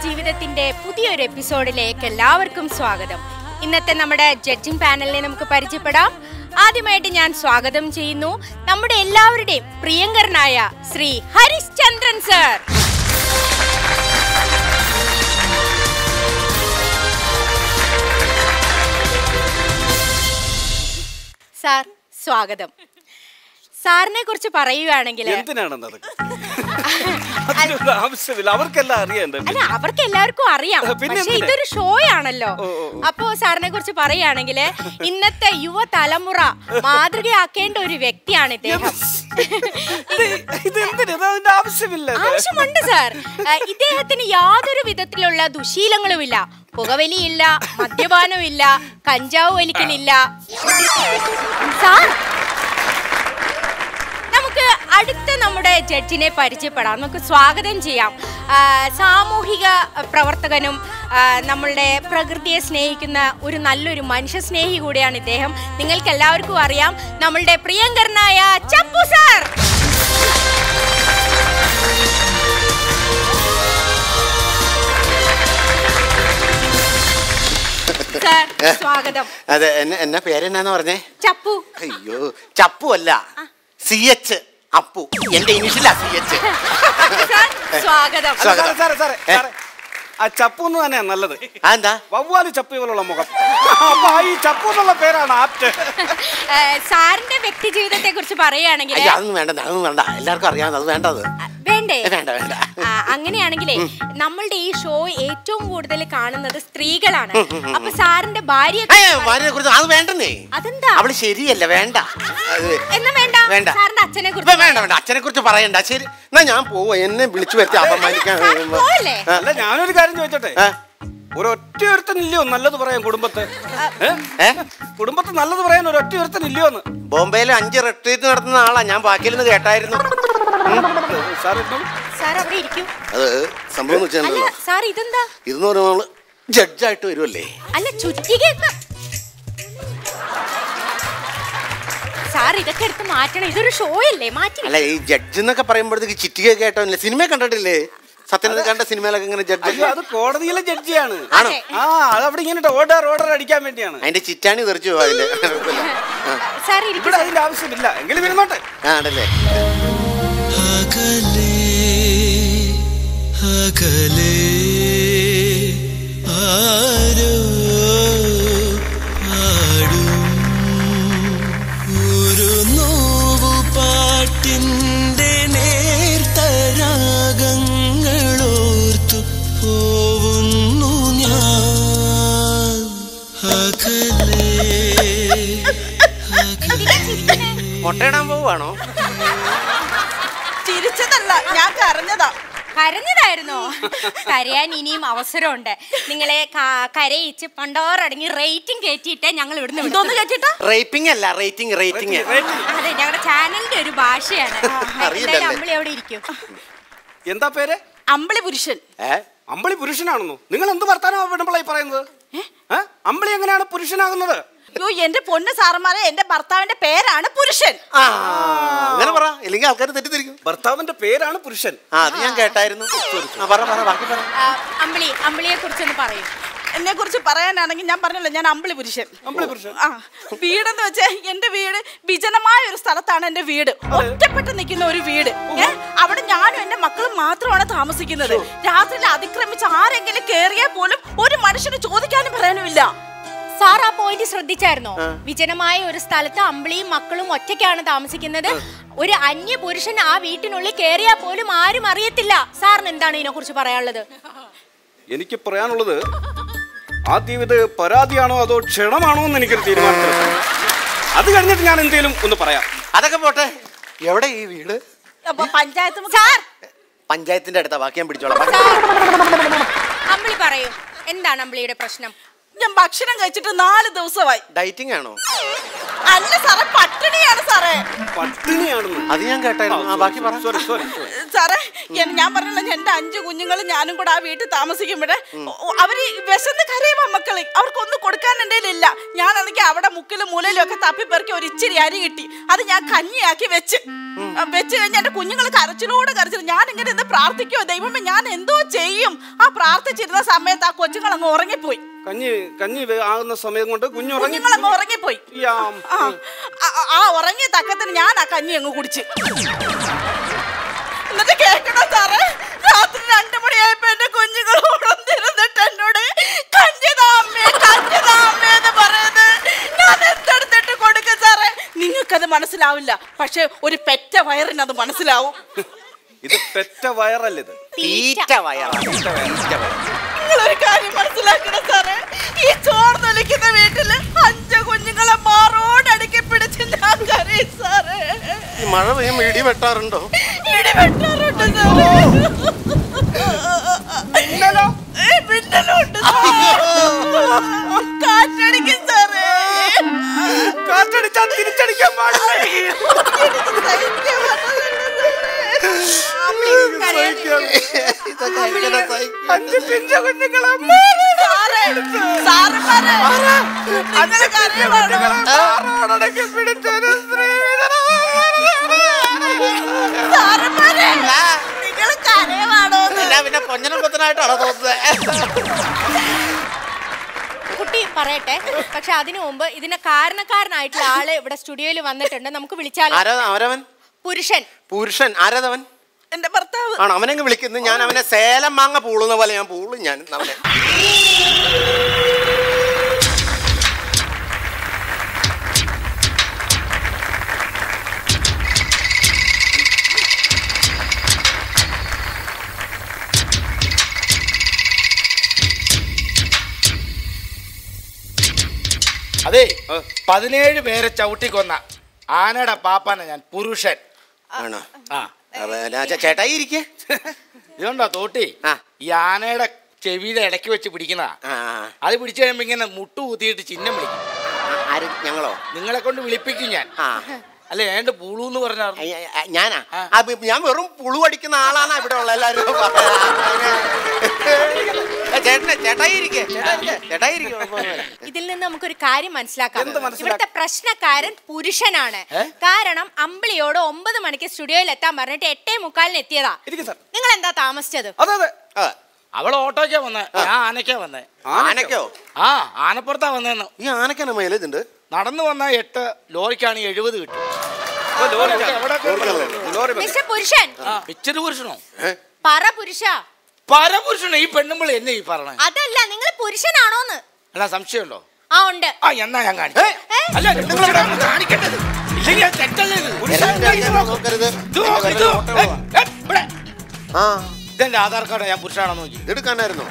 ജീവിതത്തിന്റെ പുതിയൊരു എപ്പിസോഡിലേക്ക് എല്ലാവർക്കും സ്വാഗതം ഇന്നത്തെ നമ്മുടെ ജഡ്ജിംഗ് പാനലിനെ നമുക്ക് പരിചയപ്പെടാം ആദ്യമായിട്ട് ഞാൻ സ്വാഗതം ചെയ്യുന്നു നമ്മുടെ എല്ലാവരുടെയും പ്രിയങ്കരനായ ശ്രീ ഹരിശ് ചന്ദ്രൻ സർ സാർ സ്വാഗതം സാറിനെ കുറിച്ച് പറയുകയാണെങ്കിൽ എന്തിനാണെന്ന് അതൊക്കെ അതിനൊരു ആവശ്യമില്ല അവർക്കെല്ലാം അറിയണ്ടേ അല്ല അവർക്ക് എല്ലാവർക്കും അറിയാം പിന്നെ പക്ഷെ എന്തിനാ? ഇതൊരു ഷോ ആണല്ലോ ഓ, ഓ, ഓ. അപ്പോ സാറിനെ കുറിച്ച് പറയുകയാണെങ്കിൽ ഇന്നത്തെ യുവതലമുറ മാതൃകയാക്കേണ്ട ഒരു വ്യക്തിയാണ് ഇദ്ദേഹം ഇത് എന്തിനാ ഇത് അതിന്റെ ആവശ്യമില്ല ഇത്. ആവശ്യമുണ്ട് സാർ ആ, ഇദ്ദേഹത്തിന് യാതൊരു വിധത്തിലുള്ള ദുശീലങ്ങളുമില്ല പുകവലിയില്ല മദ്യപാനമില്ല കഞ്ചാവ് വലിക്കലില്ല സാർ നമുക്ക് അടുത്ത നമ്മുടെ ജഡ്ജിനെ പരിചയപ്പെടാം നമുക്ക് സ്വാഗതം ചെയ്യാം ആ, സാമൂഹിക പ്രവർത്തകനും ആ, നമ്മളുടെ പ്രകൃതിയെ സ്നേഹിക്കുന്ന ഒരു നല്ലൊരു മനുഷ്യ സ്നേഹി കൂടിയാണ് ഇദ്ദേഹം നിങ്ങൾക്ക് എല്ലാവർക്കും അറിയാം നമ്മളുടെ പ്രിയങ്കരനായ ചപ്പു സാർ സാർ സ്വാഗതം അതെ എന്നെ എന്നാ പേരെന്നാന്ന് പറഞ്ഞേ ചപ്പു അയ്യോ ചപ്പു അല്ല സി എച്ച് അപ്പു എന്റെ ഇനിഷ്യലാ സി എച്ച് സാർ സ്വാഗതം അല്ല, സാറേ, സാറേ, സാറേ, ഏ? സാറേ. ആ ചപ്പു എന്ന് തന്നെയാ നല്ലത് അതെന്താ വവ്വാല് ചപ്പി പോലുള്ള മുഖം അപ്പൊ ആ ഈ ചപ്പു എന്നുള്ള പേരാണ് ആപ്റ്റ് ഏ, സാറിന്റെ വ്യക്തി ജീവിതത്തെ കുറിച്ച് പറയുകയാണെങ്കിൽ അയ്യോ അതൊന്നും വേണ്ട അതൊന്നും വേണ്ട എല്ലാവർക്കും അറിയാവുന്ന അത് വേണ്ടത് വേണ്ടേ വേണ്ട വേണ്ട ആ, അങ്ങനെയാണെങ്കിലേ നമ്മളുടെ ഈ ഷോ ഏറ്റവും കൂടുതൽ കാണുന്നത് സ്ത്രീകളാണ് അപ്പൊ സാറിന്റെ ഭാര്യ ഭാര്യനെ കുറിച്ച് അത് വേണ്ടെന്നേ അതെന്താ അവള് ശരിയല്ല വേണ്ട അത് എന്നാ വേണ്ട വേണ്ട. സാറിന്റെ അച്ഛനെ ഇപ്പൊ കുറിച്ച് വേണ്ട വേണ്ട അച്ഛനെ കുറിച്ച് പറയണ്ട ശരി എന്നാ ഞാൻ പോവാ എന്നെ വിളിച്ചു വരുത്തി അപമാനിക്കാൻ സാർ പോവല്ലേ? അല്ല ഞാനൊരു കാര്യം ചോദിച്ചോട്ടെ ആ. ഒരൊറ്റ ഒരുത്തനില്ലയോ നല്ലത് പറയാൻ കുടുംബത്തെ ഏ? ഏ കുടുംബത്തെ നല്ലത് പറയാൻ ഒരൊറ്റ ഒരുത്തനില്ലയോ എന്ന് ബോംബെയിൽ അഞ്ച് റിട്രീറ്റ് നടത്തുന്ന ആളാ ഞാൻ ബാക്കിയിൽ കേട്ടായിരുന്നു സാർ ഇപ്പം സാർ അവിടെ ഇരിക്കും അത് സംഭവം എന്ന് അല്ല വെച്ചാൽ സാർ ഇതെന്താ ഇതെന്ന് പറയുമ്പോൾ നമ്മള് ജഡ്ജായിട്ട് വരുമല്ലേ അല്ല ചുറ്റികയൊക്കെ സാർ ഇതൊക്കെ എടുത്ത് മാറ്റണം ഇതൊരു ഷോ അല്ലേ മാറ്റി അല്ല ഈ ജഡ്ജ് എന്നൊക്കെ പറയുമ്പോഴത്തേക്ക് ചിറ്റിക കേട്ടോല്ലേ സിനിമ കണ്ടിട്ടില്ലേ സത്യനത് കണ്ട സിനിമയിലൊക്കെ ഇങ്ങനെ ജഡ്ജ് അയ്യോ അത് കോടതിയിലെ ജഡ്ജിയാണ് ആണോ അതെ. ആ അത് അവിടെ ഇങ്ങനെ ഓർഡർ ഓർഡർ അടിക്കാൻ വേണ്ടിയാണ് അതിന്റെ ചിറ്റാണി തെറിച്ചു പോവാ അതിന്റെ സാർ ഇരിക്കും ഇവിടെ അതിന്റെ ആവശ്യമില്ല എങ്കിലും ഇരുന്നോട്ടെ ആ ആണല്ലേ അകലേ അകലേ ആരോ ആടും ഒരു നോവു പാട്ടിൻ്റെ നേർത്തരാഗങ്ങളോർത്തു പോവുന്നു ഞാൻ അകലേ മുട്ടയിടാൻ പോവാണോ ചിരിച്ചതല്ല ഞാൻ കരഞ്ഞതാ കരഞ്ഞതായിരുന്നോ കരയാൻ ഇനിയും അവസരമുണ്ട് നിങ്ങളെ ക- കരയിച്ച് പണ്ടോറടങ്ങി റേറ്റിംഗ് കയറ്റിയിട്ട് ഞങ്ങൾ ഇവിടുന്ന് എന്തോന്ന് വിടും. കേട്ടിട്ടാ റേറ്റിംഗ് അല്ല റേറ്റിംഗ് റേറ്റിംഗ് അതെ ഞങ്ങളുടെ ചാനലിന്റെ ഒരു ഭാഷയാണ് അറിയില്ലല്ലേ? എന്തായാലും അമ്പിളി അവിടെ ഇരിക്കും എന്താ പേര് അമ്പിളി പുരുഷൻ ഏ അമ്പിളി പുരുഷനാണെന്നോ നിങ്ങൾ എന്ത് വർത്താനോ പെണ്ണുമ്പിളായി പറയുന്നത് ഏ? അമ്പിളി എങ്ങനെയാണ് പുരുഷനാകുന്നത് അയ്യോ എന്റെ പൊന്ന് സാറന്മാരെ എന്റെ ഭർത്താവിന്റെ പേരാണ് പുരുഷൻ ആ അങ്ങനെ പറ ഇല്ലെങ്കിൽ ആൾക്കാർ തെറ്റിദ്ധരിക്കും ഭർത്താവിന്റെ പേരാണ് പുരുഷൻ ആ അത് ഞാൻ കേട്ടായിരുന്നു ആ പറ പറ ബാക്കി പറ ആ, അമ്പിളി അമ്പിളിയെ കുറിച്ചൊന്ന് പറയും എന്നെ കുറിച്ച് പറയാനാണെങ്കിൽ ഞാൻ പറഞ്ഞല്ലോ ഞാൻ അമ്പിളി പുരുഷൻ അമ്പിളി പുരുഷൻ. ആ വീടെന്ന് വെച്ചാൽ എന്റെ വീട് വിജനമായ ഒരു സ്ഥലത്താണ് എന്റെ വീട് ഒറ്റപ്പെട്ട് നിൽക്കുന്ന ഒരു വീട് ഏ അവിടെ ഞാനും എന്റെ മക്കളും മാത്രമാണ് താമസിക്കുന്നത് രാത്രിയിൽ അതിക്രമിച്ച് ആരെങ്കിലും കേറിയാൽ പോലും ഒരു മനുഷ്യന് ചോദിക്കാനും പറയാനും ഇല്ല സാർ ആ പോയിന്റ് ശ്രദ്ധിച്ചായിരുന്നോ വിജനമായ ഒരു സ്ഥലത്ത് അമ്പിളിയും മക്കളും ഒറ്റയ്ക്കാണ് താമസിക്കുന്നത് ഒരു അന്യ പുരുഷൻ ആ വീട്ടിനുള്ളിൽ കയറിയാൽ പോലും ആരും അറിയത്തില്ല സാറിന് എന്താണ് ഇതിനെ കുറിച്ച് പറയാനുള്ളത് എനിക്ക് പറയാനുള്ളത് ആദ്യം ഇത് പരാതിയാണോ അതോ ക്ഷണമാണോ എന്ന് എനിക്കൊരു തീരുമാനത്തിൽ അത് കഴിഞ്ഞിട്ട് ഞാൻ എന്തേലും ഒന്ന് പറയാം അതൊക്കെ പോട്ടെ എവിടെ ഈ വീട് അപ്പൊ പഞ്ചായത്ത് മുഖ- സാർ പഞ്ചായത്തിന്റെ അടുത്താ ബാക്കി ഞാൻ പിടിച്ചോളാം ബാക്കി- സാർ അമ്പിളി പറയൂ എന്താണ് അമ്പിളിയുടെ പ്രശ്നം ഞാൻ ഭക്ഷണം കഴിച്ചിട്ട് നാല് ദിവസമായി ഡയറ്റിംഗ് ആണോ അല്ല സാറേ പട്ടിണിയാണ് സാറേ പട്ടിണിയാണെന്ന് അത് ഞാൻ കേട്ടായിരുന്നു ആ ബാക്കി പറ സോറി സോറി സാറേ എൻ- ഞാൻ പറഞ്ഞല്ലോ എന്റെ അഞ്ചു കുഞ്ഞുങ്ങളും ഞാനും കൂടെ ആ വീട്ടിൽ താമസിക്കുമ്പോഴേ അവര് വിശന്ന് കരയുമ്പോ മക്കള് അവർക്കൊന്നും കൊടുക്കാൻ എൻ്റെ ഇല്ല ഞാനാണെങ്കിൽ അവിടെ മുക്കിലും മൂലയിലും ഒക്കെ തപ്പിപ്പെറുക്കി ഒരു ഇച്ചിരി അരി കിട്ടി അത് ഞാൻ കഞ്ഞിയാക്കി വെച്ച് ആ, വെച്ച് കഴിഞ്ഞാൽ എന്റെ കുഞ്ഞുങ്ങൾ കരച്ചിലോട് കരച്ചിൽ ഞാൻ ഇങ്ങനെ ഇത് പ്രാർത്ഥിക്കുമോ ദൈവമേ ഞാൻ എന്തോ ചെയ്യും ആ പ്രാർത്ഥിച്ചിരുന്ന സമയത്ത് ആ കൊച്ചുങ്ങൾ അങ്ങ് ഉറങ്ങിപ്പോയി കഞ്ഞി കഞ്ഞി വേ- ആകുന്ന സമയം കൊണ്ട് കുഞ്ഞുറങ്ങി കുഞ്ഞുങ്ങൾ അങ്ങ് ഉറങ്ങിപ്പോയി യാം. ആ, ആ- ആ ഉറങ്ങിയ തക്കത്തിന് ഞാൻ ആ കഞ്ഞി അങ്ങ് കുടിച്ച് എന്നിട്ട് കേൾക്കണോ സാറേ രാത്രി രണ്ടു മണിയായപ്പോ എന്റെ കുഞ്ഞുങ്ങൾ ഉണർന്നിരുന്നിട്ട് എന്നോട് കഞ്ഞിതാമ്മേ കഞ്ഞിതാമ്മേ എന്ന് പറയുന്നത് ഞാൻ എന്തെടുത്തിട്ട് കൊടുക്കും സാറേ നിങ്ങൾക്കത് മനസ്സിലാവില്ല പക്ഷെ ഒരു പെറ്റ വയറിന് അത് മനസ്സിലാവും ഇത് പെറ്റ വയറല്ല ഇത് തീറ്റ വയറാണ് തീറ്റ വയർ നിങ്ങളൊരു കാര്യം മനസ്സിലാക്കണം സാറേ ഈ ചോർന്നൊലിക്കുന്ന വീട്ടില് അഞ്ച് കുഞ്ഞുങ്ങളെ മാറോടടുക്കി പിടിച്ച് ഞാൻ കരയും സാറേ ഈ മഴ പെയ്യുമ്പോൾ ഇടി വെട്ടാറുണ്ടോ ഇടി വെട്ടാറുണ്ട് സാറേ മിന്നലോ ഏ, മിന്നലുണ്ട് സാറേ. കാറ്റടിക്കും സാറേ കാറ്റടിച്ചാ തിരിച്ചടിക്കാൻ പാടില്ല എനിക്ക് സഹിക്കാൻ പറ്റുന്നില്ല ഇതൊക്കെ എങ്ങനെ സഹിക്കും? അഞ്ച് പിഞ്ച കുഞ്ഞുങ്ങളെ സാറേ സാറന്മാരെ നിങ്ങൾ കരയുവാണോ മാറോടടക്കി പിടിച്ചൊരു സാറന്മാരെ നിങ്ങൾ കരയുവാണോ അല്ല, പിന്നെ കൊഞ്ഞനം കൊത്തനായിട്ടാണോ തോന്നുന്നത് കുട്ടി പറയട്ടെ പക്ഷെ അതിനു മുമ്പ് ഇതിന് കാരണക്കാരനായിട്ടുള്ള ആള് ഇവിടെ സ്റ്റുഡിയോയിൽ വന്നിട്ടുണ്ട് നമുക്ക് വിളിച്ചാലോ ആരാ അവരവൻ പുരുഷൻ പുരുഷൻ ആരാതവൻ എന്റെ ഭർത്താവ് ആണ് അവനെങ്ങ് വിളിക്കുന്നത് ഞാൻ അവനെ സേലം മാങ്ങ പൂളുന്ന പോലെ ഞാൻ പൂളും ഞാൻ അവനെ അതെ പതിനേഴ് പേരെ ചവിട്ടിക്കൊന്ന ആനയുടെ പാപ്പാന ഞാൻ പുരുഷൻ ആണോ ആ അപ്പൊ ഞാൻ ചേ- ചേട്ടായി ഇരിക്കേ ഇതുണ്ടോ തോട്ടി ആ. ഈ ആനയുടെ ചെവിയുടെ ഇടയ്ക്ക് വെച്ച് പിടിക്കുന്നതാ ആ അത് പിടിച്ചു കഴിയുമ്പോ ഇങ്ങനെ മുട്ടു കുത്തിയിട്ട് ചിഹ്നം വിളിക്കും ആ, ആര് ഞങ്ങളോ നിങ്ങളെ കൊണ്ട് വിളിപ്പിക്കും ഞാൻ ആ അല്ല ഏണ്ട് പൂളു എന്ന് പറഞ്ഞാൽ അയ്യ, അയ്യ, ഞാനാ ആ, ബി- ഞാൻ വെറും പുളു അടിക്കുന്ന ആളാണ് ഇവിടെ ഉള്ള എല്ലാരും ചേട്ടനെ ചേട്ടായി ഇരിക്കേ ചേട്ടായി ഇരിക്കേ ഇതിൽ നിന്ന് നമുക്കൊരു കാര്യം മനസ്സിലാക്കാം എന്ത് മനസ്സിലാക്കാം? ഇവിടുത്തെ പ്രശ്നക്കാരൻ പുരുഷനാണ് കാരണം അമ്പിളിയോട് ഒമ്പത് മണിക്ക് സ്റ്റുഡിയോയിൽ എത്താൻ പറഞ്ഞിട്ട് എട്ടേ മുക്കാലിന് എത്തിയതാ ഇരിക്കും സാർ നിങ്ങൾ എന്താ താമസിച്ചത് അതെ അതെ അവൾ ഓട്ടോയ്ക്കാ വന്നേ ഞാൻ ആനയ്ക്കാ വന്നേ ആനക്കോ ആ ആനപ്പുറത്താ വന്നേന്ന് ഈ ആനക്കാണ് മൈലേജ് ഉണ്ട് നടന്നു വന്ന എട്ട് ലോറിക്കാണ് എഴുപത് കിട്ടും ഇപ്പൊ ലോറിക്കാ. എവിടെ ലോറി മതി. മിസ്റ്റർ പുരുഷൻ പിച്ചര് പുരുഷനോ പറ പുരുഷ പരപുരുഷനോ ഈ പെണ്ണുമ്പോൾ എന്നെ ഈ പറഞ്ഞേ അതല്ല നിങ്ങൾ പുരുഷനാണോന്ന് അല്ല സംശയമുണ്ടോ ആ ഉണ്ട് ആ എന്നാ ഞാൻ കാണിക്കാം അല്ല നിങ്ങളിവിടെ ഒന്ന് കാണിക്കേണ്ടത് ഇല്ലെങ്കിൽ അത് തെറ്റല്ലേ ഇത്? നോക്കരുത് ഇത് നോക്ക്, ഇത് നോക്ക്. ഏ, ഏ, ഇവിടെ. ആ ഇതെന്റെ ആധാർ കാർഡ് ഞാൻ പുരുഷനാണെന്ന് നോക്കി ഇതെടുക്കാനായിരുന്നോ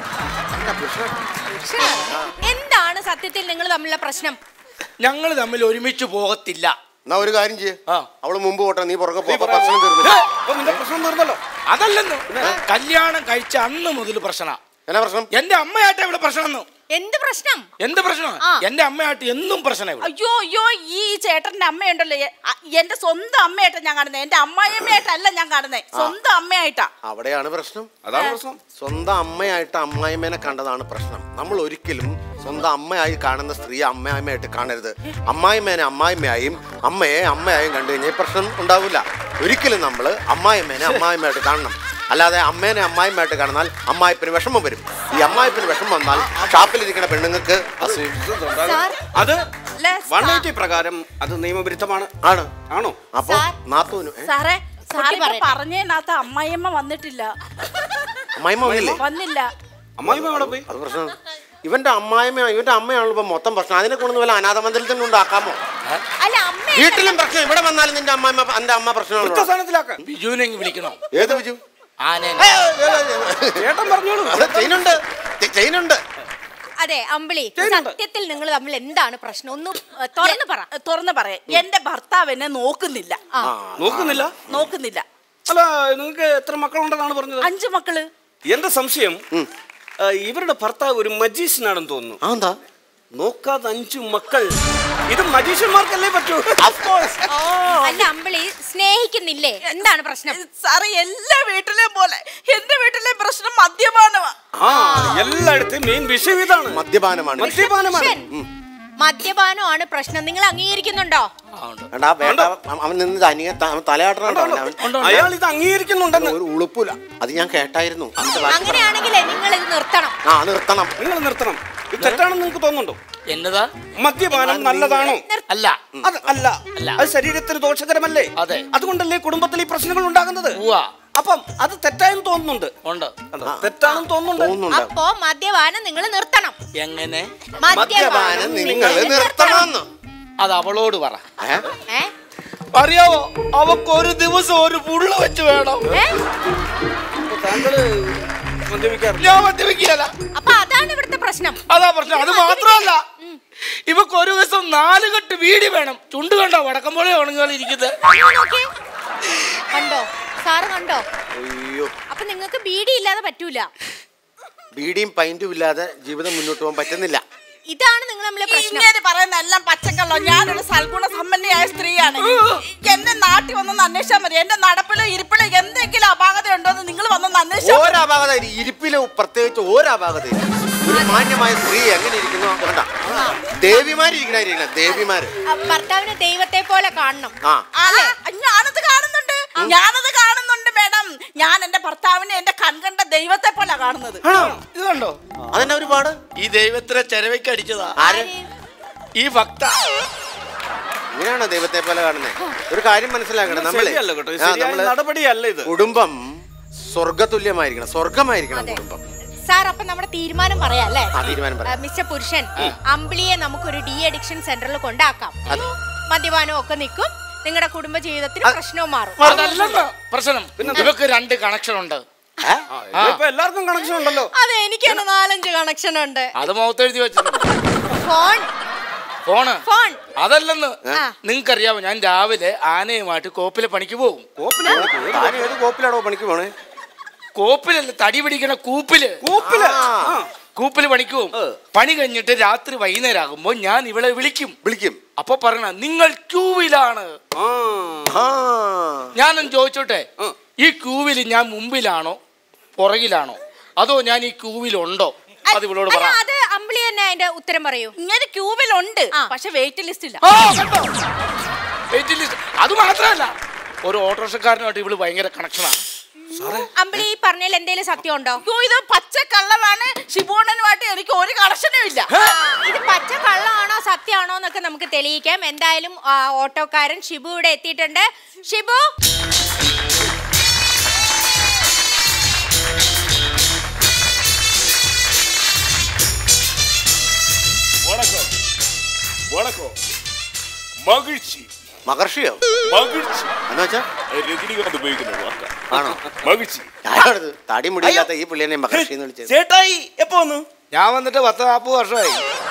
പുരുഷനാണ്. എന്താണ് സത്യത്തിൽ നിങ്ങൾ തമ്മിലുള്ള പ്രശ്നം ഞങ്ങൾ തമ്മിൽ ഒരുമിച്ച് പോകത്തില്ല എന്നാ ഒരു കാര്യം ചെയ്യേ ആ. അവള് മുമ്പ് പോട്ടെ നീ പുറകെ പോ നീ അപ്പൊ പുറകെ പ്രശ്നം പോ. തീർന്നില്ല അപ്പൊ നിന്റെ പ്രശ്നം തീർന്നല്ലോ അതല്ലെന്ന് കല്യാണം കഴിച്ച അന്ന് മുതൽ പ്രശ്ന എന്നാ പ്രശ്നം എന്റെ അമ്മയായിട്ട് ഇവിടെ പ്രശ്നം എന്ത് പ്രശ്നം എന്ത് പ്രശ്നം ആ. എന്റെ അമ്മയായിട്ട് എന്നും പ്രശ്നം ഇവിടെ അയ്യോ അയ്യോ ഈ ചേട്ടന്റെ അമ്മയുണ്ടല്ലോ എ- അ- എന്റെ സ്വന്തം അമ്മയായിട്ടാ ഞാൻ കാണുന്നത് എന്റെ അമ്മായിയമ്മയായിട്ടല്ല ഞാൻ കാണുന്നത് സ്വന്തം അമ്മയായിട്ടാ അവിടെയാണ് പ്രശ്നം അതാണ് പ്രശ്നം സ്വന്തം അമ്മയായിട്ട് അമ്മായിമ്മേനെ കണ്ടതാണ് പ്രശ്നം നമ്മൾ ഒരിക്കലും സ്വന്തം അമ്മയായി കാണുന്ന സ്ത്രീ അമ്മായിമ്മയായിട്ട് കാണരുത് അമ്മായിമ്മേനെ അമ്മായിമ്മയായും അമ്മയെ അമ്മയായും കണ്ടു കഴിഞ്ഞാൽ ഈ പ്രശ്നം ഉണ്ടാവില്ല ഒരിക്കലും നമ്മൾ അമ്മായിമ്മേനെ അമ്മായിമ്മയായിട്ട് കാണണം അല്ലാതെ അമ്മേനെ അമ്മായിമ്മയായിട്ട് കാണുന്നാൽ അമ്മായിപ്പിന് വിഷമം വരും ഈ അമ്മായിപ്പിന് വിഷമം വന്നാൽ ഷാപ്പിലിരിക്കുന്ന പെണ്ണുങ്ങൾക്ക് അസൂയ സാർ അത് അല്ല, വൺ എയ്റ്റി പ്രകാരം അത് നിയമവിരുദ്ധമാണ് ആണ് ആണോ അപ്പൊ സാർ. നാത്തൂന് ഏ? സാറേ സാറിപ്പോ പറയട്ടെ. പറഞ്ഞതിനകത്ത് അമ്മായിയമ്മ വന്നിട്ടില്ല അമ്മായിമ്മ വന്നില്ലേ വന്നില്ല അമ്മായിമ്മ എവിടെ പോയി അത് പ്രശ്നം ഇവന്റെ അമ്മായിമ്മ ഇവന്റെ അമ്മയാണല്ലോ ഇപ്പൊ മൊത്തം പ്രശ്നം അതിനെ കൊണ്ട് വല്ല അനാഥ മന്ദിരത്തിൽ ഉണ്ടാക്കാമോ അല്ല അമ്മ വീട്ടിലും പ്രശ്നം ഇവിടെ വന്നാലും നിന്റെ അമ്മായിമ്മ എന്റെ അമ്മ പ്രശ്നമാണല്ലോ വൃദ്ധസ്ഥാനത്തിലാക്കാൻ ബിജുവിനെ ഇങ്ങ് വിളിക്കണോ ഏത് ബിജു ആനേനെ ചേട്ടൻ പറഞ്ഞോളൂ അവിടെ ചെയിനുണ്ട് ചെ- ചെയിനുണ്ട് അതെ അമ്പിളി ചെയ്യുന്നുണ്ട്. സത്യത്തിൽ നിങ്ങൾ തമ്മിൽ എന്താണ് പ്രശ്നം ഒന്ന് ഏ, തുറന്ന് പറ തുറന്ന് പറയാം എന്റെ ഭർത്താവ് എന്നെ നോക്കുന്നില്ല ആ നോക്കുന്നില്ല നോക്കുന്നില്ല അല്ല നിങ്ങൾക്ക് എത്ര മക്കളുണ്ടെന്നാണ് പറഞ്ഞത് അഞ്ചു മക്കള് എന്റെ സംശയം ആ, ഇവരുടെ ഭർത്താവ് ഒരു മജീഷ്യനാണെന്ന് തോന്നുന്നു ആ എന്താ നോക്കാതെ അഞ്ചു മക്കൾ ഇത് മജീഷ്യന്മാർക്കല്ലേ പറ്റൂ അല്ല അമ്പിളി സ്നേഹിക്കുന്നില്ലേ എന്താണ് പ്രശ്നം സാറേ എല്ലാ വീട്ടിലെയും പോലെ എന്റെ വീട്ടിലെ പ്രശ്നം മദ്യപാനമാ ആ എല്ലായിടത്തും മെയിൻ വിഷയം ഇതാണ് മദ്യപാനമാണ് മദ്യപാനമാണ് പുരുഷൻ, മദ്യപാനമാണ് പ്രശ്നം നിങ്ങൾ അംഗീകരിക്കുന്നുണ്ടോ ഉണ്ട്. കണ്ടാ വേണ്ട അവൻ- അവൻ നിന്ന് അനിയ തലയാട്ടണുണ്ടോ അവൻ അയാൾ ഇത് അംഗീകരിക്കുന്നുണ്ടെന്ന് ഒരു ഉളുപ്പില്ല അത് ഞാൻ കേട്ടായിരുന്നു അവന്റെ ബാക്കി പറ. അങ്ങനെയാണെങ്കിലേ നിങ്ങൾ ഇത് നിർത്തണം ആ നിർത്തണം നിങ്ങൾ നിർത്തണം ഇത് തെറ്റാണെന്ന് നിങ്ങൾക്ക് തോന്നുന്നുണ്ടോ എന്നതാ മദ്യപാനം നല്ലതാണോ അല്ല അത് അല്ല അത് ശരീരത്തിന് ദോഷകരമല്ലേ അതെ. അതുകൊണ്ടല്ലേ കുടുംബത്തിൽ ഈ പ്രശ്നങ്ങൾ ഉണ്ടാകുന്നത് ഉവ്വ. അപ്പം അത് തെറ്റായെന്ന് തോന്നുന്നുണ്ട് ഉണ്ട് കണ്ടോ? തെറ്റാണെന്ന് തോന്നുന്നുണ്ട് തോന്നുന്നുണ്ട് അപ്പോ മദ്യപാനം നിങ്ങൾ നിർത്തണം എങ്ങനെ മദ്യപാനം നിങ്ങൾ നിർത്തണമെന്ന് അത് അവളോട് പറ ഏ? ഏ? അറിയാവോ അവക്ക് ഒരു ദിവസം ഒരു പുള്ള വെച്ച് വേണം ഏ? അപ്പൊ താങ്കള് മദ്യപിക്കാറില്ല ഞാൻ മദ്യപിക്കുകയല്ല അപ്പൊ അതാണ് ഇവിടുത്തെ പ്രശ്നം അതാ പ്രശ്നം അത് മാത്രമല്ല ഇവക്ക് ഒരു ദിവസം നാല് കെട്ട് വീടി വേണം ചുണ്ട് കണ്ടോ വടക്കം പോലെ ഉണങ്ങാൻ ഇരിക്കുന്നത് ഇങ്ങ് നോക്കിയേ. കണ്ടോ സാറ് കണ്ടോ അയ്യോ അപ്പൊ നിങ്ങൾക്ക് ബീഡി ഇല്ലാതെ പറ്റൂല ബീഡിയും പൈന്റും ഇല്ലാതെ ജീവിതം മുന്നോട്ട് പോകാൻ പറ്റുന്നില്ല ഇതാണ് നിങ്ങൾ നമ്മളെ പ്രശ്നം ഇങ്ങനെ പറയുന്ന എല്ലാം പച്ചക്കള്ളോ ഞാനൊരു സൽഗുണ സമ്പന്നയായ സ്ത്രീയാണ് എന്റെ നാട്ടിൽ വന്നൊന്ന് അന്വേഷിച്ചാൽ മതി എന്റെ നടപ്പിലോ ഇരിപ്പിലോ എന്തെങ്കിലും അപാകത ഉണ്ടോ എന്ന് നിങ്ങൾ വന്നൊന്ന് അന്വേഷിച്ചാൽ മതി. ഒരപാകത ഇരിപ്പില് പ്രത്യേകിച്ച് ഒരപാകത ഒരു മാന്യമായ സ്ത്രീ എങ്ങനെ ഇരിക്കുന്നു കണ്ട ദേവിമാരിരിക്കണ ദേവിമാര് ആ, ഭർത്താവിനെ ദൈവത്തെ പോലെ കാണണം ആ ആ, ഞാനത് കാണുന്നുണ്ട് ഞാനത് കാണുന്നുണ്ട് മേഡം ഞാൻ എന്റെ ഭർത്താവിനെ എന്റെ കൺകണ്ട ദൈവത്തെ പോലെ കാണുന്നത് ഇത് കണ്ടോ അതെന്നെ ഒരുപാട് ഈ ദൈവത്തിനെ ചെലവയ്ക്ക് അടിച്ചതാ ആര് ഈ ഭക്ത ഇങ്ങനെയാണോ ദൈവത്തെ പോലെ കാണുന്നത് ഒരു കാര്യം മനസ്സിലാക്കണം നമ്മള് ശരിയല്ല കേട്ടോ ആ, ശരിയായ നമ്മള് നടപടിയല്ല ഇത് കുടുംബം സ്വർഗതുല്യമായിരിക്കണം സ്വർഗമായിരിക്കണം കുടുംബം സാർ അപ്പൊ നമ്മുടെ തീരുമാനം പറയാം അല്ലേ ആ തീരുമാനം ആ, പറയാം മിസ്റ്റർ പുരുഷൻ അമ്പിളിയെ നമുക്കൊരു ഡി അഡിക്ഷൻ സെന്ററിൽ കൊണ്ടാക്കാം അതെ. മദ്യപാനം ഒക്കെ നിൽക്കും നിങ്ങളുടെ കുടുംബ ജീവിതത്തിൽ പ്രശ്നവും മാറും അതല്ലെന്ന് പ്രശ്നം ഇവക്ക് രണ്ട് കണക്ഷൻ ഉണ്ട് ഏ? ഇപ്പൊ എല്ലാവർക്കും കണക്ഷൻ ഉണ്ടല്ലോ അതെ എനിക്ക് തന്നെ നാലഞ്ച് കണക്ഷൻ ഉണ്ട് അത് മുഖത്തെഴുതി വെച്ചിട്ടുണ്ട് ഫോൺ ഫോണ് ഫോൺ അതല്ലെന്ന് ആ. നിങ്ങൾക്കറിയാമോ ഞാൻ രാവിലെ ആനയുമായിട്ട് കോപ്പിലെ പണിക്ക് പോകും കോപ്പില് താൻ ഏത് കോപ്പിലാണോ പണിക്ക് പോണേ കോപ്പിലല്ല തടി പിടിക്കണ കൂപ്പില് കോപ്പില് ആ. ആ. കൂപ്പില് പണിക്ക് പോകും പണി കഴിഞ്ഞിട്ട് രാത്രി വൈകുന്നേരം ആകുമ്പോ ഞാൻ ഇവളെ വിളിക്കും വിളിക്കും അപ്പൊ പറയണ നിങ്ങൾ ക്യൂവിലാണ് ആ. ആ ഞാനൊന്ന് ചോദിച്ചോട്ടെ ആ. ഈ ക്യൂവിൽ ഞാൻ മുമ്പിലാണോ പുറകിലാണോ അതോ ഞാൻ ഈ ക്യൂവിലുണ്ടോ അത് ഇവളോട് അല്ല പറ അത് അമ്പിളി തന്നെ അതിന്റെ ഉത്തരം പറയൂ ഇങ്ങനെ ക്യൂബിലുണ്ട് ആ. പക്ഷെ വെയിറ്റ് ലിസ്റ്റ് ഇല്ല ആ, കണ്ടോ? Waiting list. അത് മാത്രമല്ല ഒരു ഓട്ടോറിക്ഷക്കാരനുമായിട്ട് ഇവള് ഭയങ്കര കണക്ഷനാണ് അമ്പിളി ഈ പറഞ്ഞതിൽ എന്തെങ്കിലും സത്യം ഉണ്ടോ അയ്യോ, ഇത് പച്ച കള്ളമാണ് ശിവോണനുമായിട്ട് എനിക്ക് ഒരു കണക്ഷനും ഇല്ല ആ, ഇത് പച്ച കള്ളാണോ സത്യമാണോ എന്നൊക്കെ നമുക്ക് തെളിയിക്കാം എന്തായാലും ആ, ഓട്ടോക്കാരൻ ഷിബു ഇവിടെ എത്തിയിട്ടുണ്ട് ഷിബു வணக்கம் வணக்கம் மகிழ்ச்சி മഹർഷിയോ மகிழ்ச்சி എന്ന് വെച്ചാ രജനികാന്ത് ഉപയോഗിക്കുന്ന വാക്ക ആണോ മകിഴ്ചി ആരാണത് താടി മുടിയില്ലാത്ത ഈ പുള്ളിനെ മഹർഷി എന്ന് വിളിച്ചത് ചേട്ടായി എപ്പോ വന്നു ഞാൻ വന്നിട്ട് പത്ത് നാൽപ്പത് വർഷമായി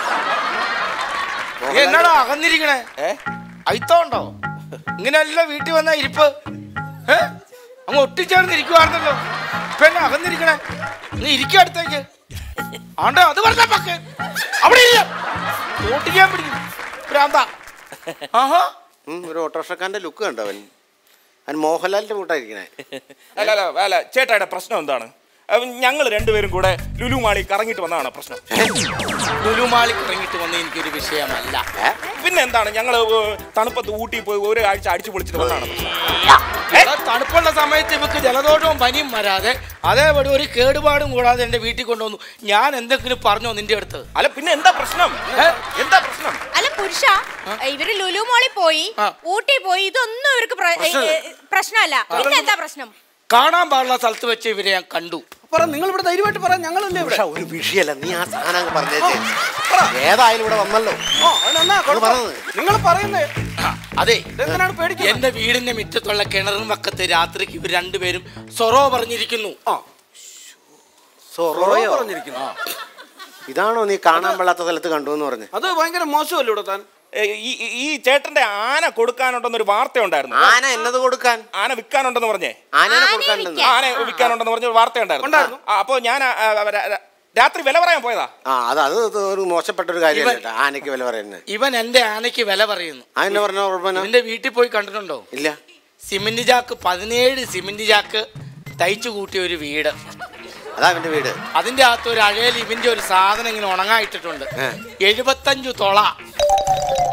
നീ എന്നാടാ അകന്നിരിക്കണേ അയിത്തോണ്ടോ ഇങ്ങനെയല്ല വീട്ടിൽ വന്ന ഇരിപ്പ് ഏ? അങ്ങ് ഒട്ടിച്ചേർന്ന് ഇരിക്കുവായിരുന്നല്ലോ ഇപ്പൊ എന്നെ അകന്നിരിക്കണേ നീ ഇരിക്കുക അടുത്തേക്ക് ആണ്ടോ അത് പറഞ്ഞ പക്ക് അവിടെ ഇല്ല ഓട്ടിക്കാൻ പിടിക്കും ഭ്രാന്ത ആഹാ ഉം, ഒരു ഓട്ടോറിക്ഷക്കാരന്റെ ലുക്ക് കണ്ടോ അവൻ അവൻ മോഹൻലാലിന്റെ കൂട്ടായിരിക്കണേ അല്ല അല്ല അല്ല ചേട്ടായുടെ പ്രശ്നം എന്താണ് ഞങ്ങൾ രണ്ടുപേരും കൂടെ ലുലു മാളി കറങ്ങിട്ട് വന്നതാണ് പ്രശ്നം ലുലുമാളി ഇറങ്ങിയിട്ട് വന്ന എനിക്കൊരു വിഷയമല്ല ഏ? പിന്നെ എന്താണ് ഞങ്ങൾ തണുപ്പത്ത് ഊട്ടി പോയി ഒരാഴ്ച അടിച്ചു പൊളിച്ചിട്ട് വന്നതാണ് പ്രശ്നം എടാ, തണുപ്പുള്ള സമയത്ത് ഇവക്ക് ജലദോഷവും പനിയും വരാതെ അതേപടി ഒരു കേടുപാടും കൂടാതെ എന്റെ വീട്ടിൽ കൊണ്ടുവന്നു ഞാൻ എന്തെങ്കിലും പറഞ്ഞോ നിന്റെ അടുത്ത് അല്ല പിന്നെ എന്താ പ്രശ്നം ഏ? എന്താ പ്രശ്നം അല്ല പുരുഷ ഇവര് ലുലു മോളിൽ പോയി ആ. ഊട്ടി പോയി ഇതൊന്നും ഇവർക്ക് പ്ര- ഏ, ഏ, പ്രശ്നമല്ല പിന്നെ എന്താ പ്രശ്നം കാണാൻ പാടുള്ള സ്ഥലത്ത് വെച്ച് ഇവരെ ഞാൻ കണ്ടു പറ നിങ്ങൾ ഇവിടെ ധൈര്യമായിട്ട് പറ ഞങ്ങളല്ലേ ഇവിടെ പക്ഷെ ഒരു വിഷയമല്ല നീ ആ സാധനം അങ്ങ് പറഞ്ഞേച്ചേ ഏതായാലും ഇവിടെ വന്നല്ലോ ഓ, അതിനെന്നാ കുഴപ്പം? പറഞ്ഞത്. നിങ്ങൾ പറയുന്നേ ആ, അതെ ഇതെന്തിനാണ് പേടിക്കുന്നത് എന്റെ വീടിന്റെ മുറ്റത്തുള്ള കിണറും വക്കത്ത് രാത്രിക്ക് ഇവർ രണ്ടുപേരും സൊറോ പറഞ്ഞിരിക്കുന്നു ആ സൊറോയോ പറഞ്ഞിരിക്കുന്നു ഇതാണോ നീ കാണാൻ പാടാത്ത സ്ഥലത്ത് കണ്ടു എന്ന് പറഞ്ഞു അത് ഭയങ്കര മോശമല്ലേ ഇവിടെ താൻ ഏ, ഈ ഈ- ഈ ചേട്ടന്റെ ആന കൊടുക്കാനുണ്ടെന്നൊരു വാർത്ത ഉണ്ടായിരുന്നു ആന എന്നത് കൊടുക്കാൻ ആന വിൽക്കാനുണ്ടെന്ന് പറഞ്ഞേ ആനനെ ആനയെ കൊടുക്കാനുണ്ടെന്ന് വിൽക്കാൻ? ആന വിൽക്കാനുണ്ടെന്ന് പറഞ്ഞ ഒരു വാർത്ത ഉണ്ടായിരുന്നു ഉണ്ടായിരുന്നു. ആ, അപ്പൊ ഞാൻ ആ, ആ, ര- ര- രാത്രി വില പറയാൻ പോയതാ ആ അത് അത് ഇത് ഒരു മോശപ്പെട്ട ഒരു കാര്യമല്ല കേട്ടോ ആനയ്ക്ക് വില പറയുന്നത് ഇവൻ എന്റെ ആനയ്ക്ക് വില പറയുന്നു ആന പറഞ്ഞ കുഴപ്പമില്ല ഇവന്റെ വീട്ടിൽ പോയി കണ്ടിട്ടുണ്ടോ ഇല്ല സിമെന്റ് ചാക്ക് പതിനേഴ് സിമെന്റ് ചാക്ക് തയ്ച്ചു കൂട്ടിയ ഒരു വീട് അതാ അവന്റെ വീട് അതിന്റെ അകത്ത് ഒരു അഴയിൽ ഇവന്റെ ഒരു സാധനം ഇങ്ങനെ ഉണങ്ങായിട്ടിട്ടുണ്ട് എഴുപത്തഞ്ചു തൊള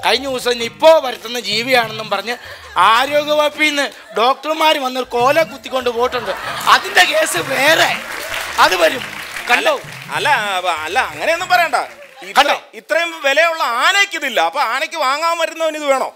കഴിഞ്ഞ ദിവസം നിപ്പോ വരുത്തുന്ന ജീവിയാണെന്നും പറഞ്ഞ് ആരോഗ്യവകുപ്പിൽ നിന്ന് ഡോക്ടർമാർ വന്ന് കോല കുത്തിക്കൊണ്ട് പോയിട്ടുണ്ട് അതിന്റെ കേസ് വേറെ അത് വരും കണ്ടോ അല്ല അപ്പ- അല്ല അങ്ങനെയൊന്നും പറയണ്ട ഇത്ര- കണ്ടോ? ഇത്രയും വിലയുള്ള ആനയ്ക്ക് ഇതില്ല അപ്പൊ ആനയ്ക്ക് വാങ്ങാൻ വരുന്നവന് ഇത് വേണോ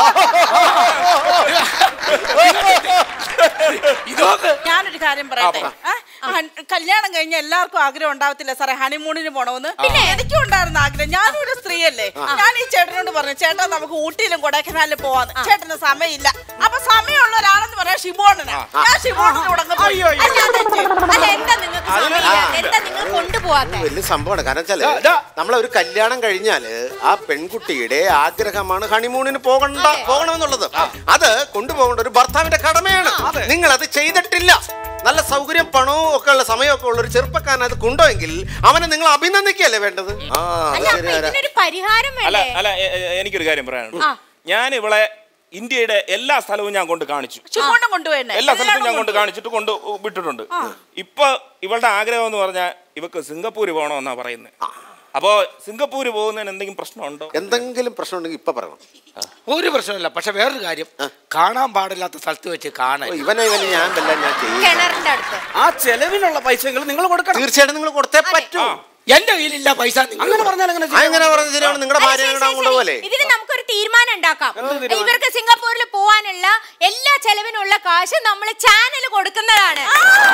ഇതൊക്കെ ഞാനൊരു കാര്യം പറയട്ടെ ആ? ഹൺ- കല്യാണം കഴിഞ്ഞ എല്ലാവർക്കും ആഗ്രഹം ഉണ്ടാവത്തില്ല സാറേ ഹണിമൂണിന് പോണമെന്ന് പിന്നെ എനിക്കും ഉണ്ടായിരുന്ന ആഗ്രഹം ഞാനും ഒരു സ്ത്രീയല്ലേ ഞാൻ ഈ ചേട്ടനോട് പറഞ്ഞു ചേട്ടാ നമുക്ക് ഊട്ടിയിലും കൊടൈക്കനാലിലും പോവാന്ന് ചേട്ടന് സമയമില്ല അപ്പൊ സമയമുള്ള ഒരാളെന്ന് പറയാൻ ഷിബോണനാ ഞാൻ ഷിബോണന്റെ കൂടെ അങ്ങ് പോയി. അല്ല അതെന്ത്? അല്ല എന്താ നിങ്ങൾക്ക് സമയമില്ലാത്തെ? എന്താ നിങ്ങൾ കൊണ്ടുപോവാത്തെ വലിയ സംഭവമാണ് കാരണം വെച്ചാല് ദാ, ദാ. നമ്മളെ ഒരു കല്യാണം കഴിഞ്ഞാല് ആ പെൺകുട്ടിയുടെ ആഗ്രഹമാണ് ഹണിമൂണിന് പോകണ്ട പോകണമെന്നുള്ളത് അത് കൊണ്ടുപോകേണ്ട ഒരു ഭർത്താവിന്റെ കടമയാണ് നിങ്ങൾ അത് ചെയ്തിട്ടില്ല നല്ല സൗകര്യം പണവും ഒക്കെ ഉള്ള സമയമൊക്കെ ഉള്ള ഒരു ചെറുപ്പക്കാരൻ അത് കൊണ്ടുപോയെങ്കിൽ അവനെ നിങ്ങൾ അഭിനന്ദിക്കല്ലേ വേണ്ടത് ആ അത് അല്ല അപ്പൊ ശരിയാ ഇതിനൊരു പരിഹാരം അല്ല വേണ്ടേ അല്ല എ- എ- എനിക്കൊരു കാര്യം പറയാനുണ്ട് ആ. ഞാൻ ഇവളെ ഇന്ത്യയുടെ എല്ലാ സ്ഥലവും ഞാൻ കൊണ്ട് കാണിച്ചു ഷിബോണൻ കൊണ്ടുപോയെന്നെ എല്ലാ സ്ഥലത്തും ഞാൻ കൊണ്ട് കാണിച്ചിട്ട് കൊണ്ട് വിട്ടിട്ടുണ്ട് ഇപ്പൊ ഇവളുടെ ആഗ്രഹം എന്ന് പറഞ്ഞാൽ ഇവക്ക് സിംഗപ്പൂര് പോകണമെന്നാ പറയുന്നത് അപ്പോ സിംഗപ്പൂര് പോകുന്നതിന് എന്തെങ്കിലും പ്രശ്നമുണ്ടോ എന്തെങ്കിലും പ്രശ്നം ഉണ്ടെങ്കിൽ ഇപ്പൊ പറയണം ഒരു പ്രശ്നമില്ല പക്ഷെ വേറൊരു കാര്യം കാണാൻ പാടില്ലാത്ത സ്ഥലത്ത് വെച്ച് കാണാൻ ഓ, ഇവനെ ഇവനെ ഞാൻ വല്ല ഞാൻ ചെയ്യും കിണറിന്റെ അടുത്ത് ആ ചെലവിനുള്ള പൈസകൾ നിങ്ങൾ കൊടുക്കണം തീർച്ചയായിട്ടും നിങ്ങൾ കൊടുത്തേ പറ്റൂ എന്റെ കയ്യിലില്ല പൈസ നിങ്ങൾ അങ്ങനെ പറഞ്ഞാൽ അങ്ങനെ ആ, എങ്ങനെ പറഞ്ഞത് ശരിയാണ് നിങ്ങളുടെ അല്ല, ഭാര്യ ശരി, കൂടെ ശരി, കൊണ്ടുപോലെ ശരി. ഇതിന് നമുക്കൊരു തീരുമാനം ഉണ്ടാക്കാം എന്ത് തീരുമാനം? ഇവർക്ക് സിംഗപ്പൂരിൽ പോവാനുള്ള എല്ലാ ചെലവിനുള്ള കാശ് നമ്മൾ ചാനൽ കൊടുക്കുന്നതാണ്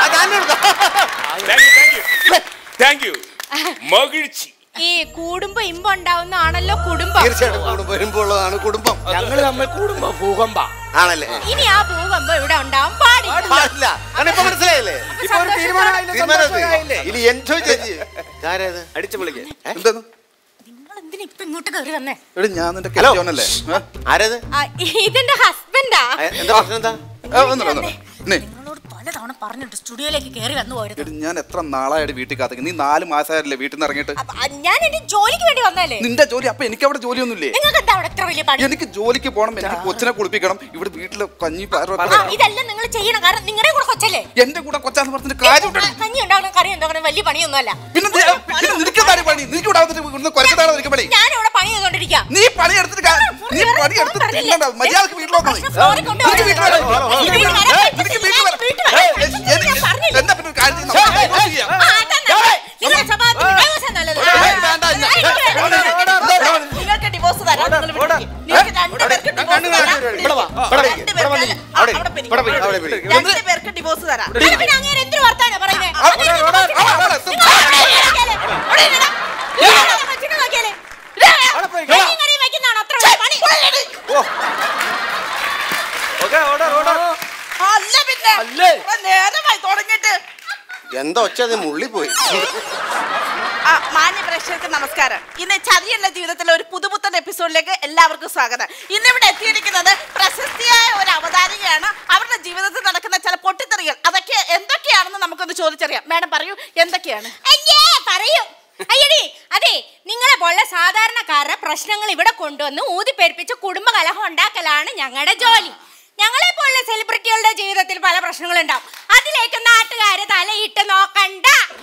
താങ്ക് യു മകിഴ്ചി ഈ കൂടുമ്പോ ഇമ്പം ഉണ്ടാവുന്നതാണല്ലോ കുടുംബം തീർച്ചയായിട്ടും കുടുംബം വരുമ്പോഴുള്ളതാണ് കുടുംബം ഞങ്ങൾ തമ്മിൽ കൂടുമ്പോ ഭൂകമ്പ ആണല്ലേ ഇനി ആ ഭൂകമ്പം ഇവിടെ ഉണ്ടാവാൻ പാടില്ല പാടില്ല കാരണം ഇപ്പൊ മനസ്സിലായില്ലേ ഇപ്പൊ ഒരു തീരുമാനമായില്ലേ തീരുമാനമായില്ലേ? ഇനി എൻജോയ് ചെയ്ത് ആരേത് അടിച്ചു വിളിക്കേ എന്താണ് നിങ്ങൾ എന്തിനാ ഇപ്പൊ ഇങ്ങോട്ട് കയറി വന്നേ എടി ഞാൻ നിന്റെ ഹലോ. കെട്ടിയോനല്ലേ ഏ? ആരേത് ആ, ഇതിന്റെ ഹസ്ബൻഡാ ആ, എന്താ പ്രശ്നം എന്താ ഏ, വന്നോളൂ, വന്നോളൂ. നീ നിങ്ങളോട് പലതവണ പറഞ്ഞിട്ട് സ്റ്റുഡിയോയിലേക്ക് കയറി വന്നു പോയിരുന്നു എടി ഞാൻ എത്ര നാളായിട്ട് വീട്ടിൽ കാത്തിക്കുന്നു നീ നാല് മാസമായില്ലേ വീട്ടിൽ നിന്ന് ഇറങ്ങിയിട്ട് അപ്പൊ, ആ, ഞാൻ എന്റെ ജോലിക്ക് വേണ്ടി വന്നല്ലേ നിന്റെ ജോലി അപ്പൊ എനിക്ക് അവിടെ ജോലിയൊന്നുമില്ലേ നിങ്ങൾക്ക് എന്താ അവിടെ എത്ര വലിയ പണി എനിക്ക് ജോലിക്ക് പോകണം എനിക്ക് കൊച്ചിനെ കുളിപ്പിക്കണം ഇവിടെ വീട്ടില് കഞ്ഞി പയറ് ആ, ഇതെല്ലാം നിങ്ങൾ ചെയ്യണം കാരണം നിങ്ങളുടെ കൂടെ കൊച്ചല്ലേ എന്റെ കൂടെ കൊച്ചാന്ന് പറഞ്ഞിട്ട് കാര്യം ആ, കഞ്ഞി ഉണ്ടാവണം കറി ഉണ്ടാവണം വലിയ പണിയൊന്നുമല്ല പിന്നെ നീ- പിന്നെ നിനക്ക് എന്താണ് പണി നിനക്ക് ഇവിടെ വന്നിട്ട് ഇവിടുന്ന് കുറച്ചതാണ് നിനക്ക് പണി ഞാൻ ഇവിടെ പണി ചെയ്തോണ്ടിരിക്കാം നീ പണി എടുത്തിട്ട് കാ- നീ പണി എടുത്ത് തിന്നണ്ട മര്യാദക്ക് വീട്ടിൽ നോക്കണം നീ. നിനക്ക് വീട്ടിൽ വരാം. നിനക്ക് വീട്ടിൽ വരാം. നിനക്ക് വീട്ടിൽ വരാം. ഏയ്, ഏയ്, എനിക്ക് എന്താ പിന്നെ ഒരു കാര്യം ചെയ്യാം. നമുക്ക് divorce ചെയ്യാം. നിങ്ങൾക്ക് ഡിവോഴ്സ് തരാം നിങ്ങൾ ഇവിടെ ഇരിക്ക്. നിങ്ങൾക്ക് രണ്ടുപേർക്ക് ഡിവോഴ്സ് തരാം ഇവിടെ വാ, ഇവിടെ ഇരിക്ക്. രണ്ടുപേർക്ക് ഇവിടെ അല്ല, ഇരിക്ക്. ആ, അവിടെ അവിടെ ഇരിക്ക്. പിരിക്ക്. ഇവിടെ ഇരിക്ക്. അവിടെ ഇരിക്ക്. രണ്ടുപേർക്ക് ഡിവോഴ്സ് തരാം എന്തൊരു വർത്താനം പറയുന്നത് ആ, അവിടെ, അവിടെ, അവിടെ, അവിടെ, അവിടെ. ഓക്കെ ഓർഡർ ഓർഡർ അല്ല പിന്നെ അല്ലേ? ഇവിടെ നേരമായി തുടങ്ങിയിട്ട് എന്താ ഒച്ച അത് മുള്ളിപ്പോയി ആ മാന്യ പ്രേക്ഷകർക്ക് നമസ്കാരം ഇന്ന് ചതിയല്ല ജീവിതത്തിലെ ഒരു പുതുപുത്തൻ എപ്പിസോഡിലേക്ക് എല്ലാവർക്കും സ്വാഗതം ഇന്ന് ഇവിടെ എത്തിയിരിക്കുന്നത് പ്രശസ്തിയായ ഒരു അവതാരികയാണ് അവരുടെ ജീവിതത്തിൽ നടക്കുന്ന ചില പൊട്ടിത്തെറികൾ അതൊക്കെ എന്തൊക്കെയാണെന്ന് നമുക്കൊന്ന് ചോദിച്ചറിയാം മാഡം പറയൂ എന്തൊക്കെയാണ് അയ്യേ പറയൂ അയ്യടി അതെ നിങ്ങളെ പോലുള്ള സാധാരണക്കാരുടെ പ്രശ്നങ്ങൾ ഇവിടെ കൊണ്ടുവന്ന് ഊതിപ്പെരുപ്പിച്ച് കുടുംബ കലഹം ഉണ്ടാക്കലാണ് ഞങ്ങളുടെ ജോലി ഞങ്ങളെ പോലുള്ള സെലിബ്രിറ്റികളുടെ ജീവിതത്തിൽ പല പ്രശ്നങ്ങളുണ്ടാവും അതിലേക്ക് നാട്ടുകാര് തലയിട്ട് നോക്കണ്ട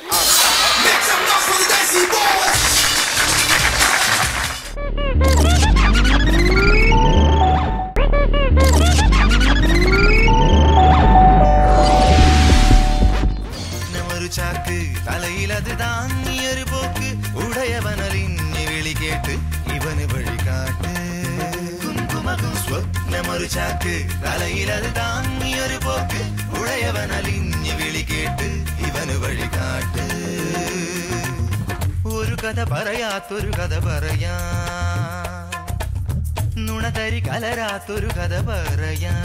ഒരു ചാക്ക് തലയിലത് താങ്ങിയൊരു പോക്ക് ഉടയവനലിഞ്ഞ് വിളി കേട്ട് ഇവന് വഴികാട്ട് കുങ്കുമകും സ്വപ്നമൊരു ചാക്ക് തലയിലത് താങ്ങിയൊരു പോക്ക് ഉടയവനലിഞ്ഞ് വിളി കേട്ട് ഇവന് വഴികാട്ട് ഒരു കഥ പറയാത്തൊരു കഥ പറയാ നുണതരി കലരാത്തൊരു കഥ പറയാ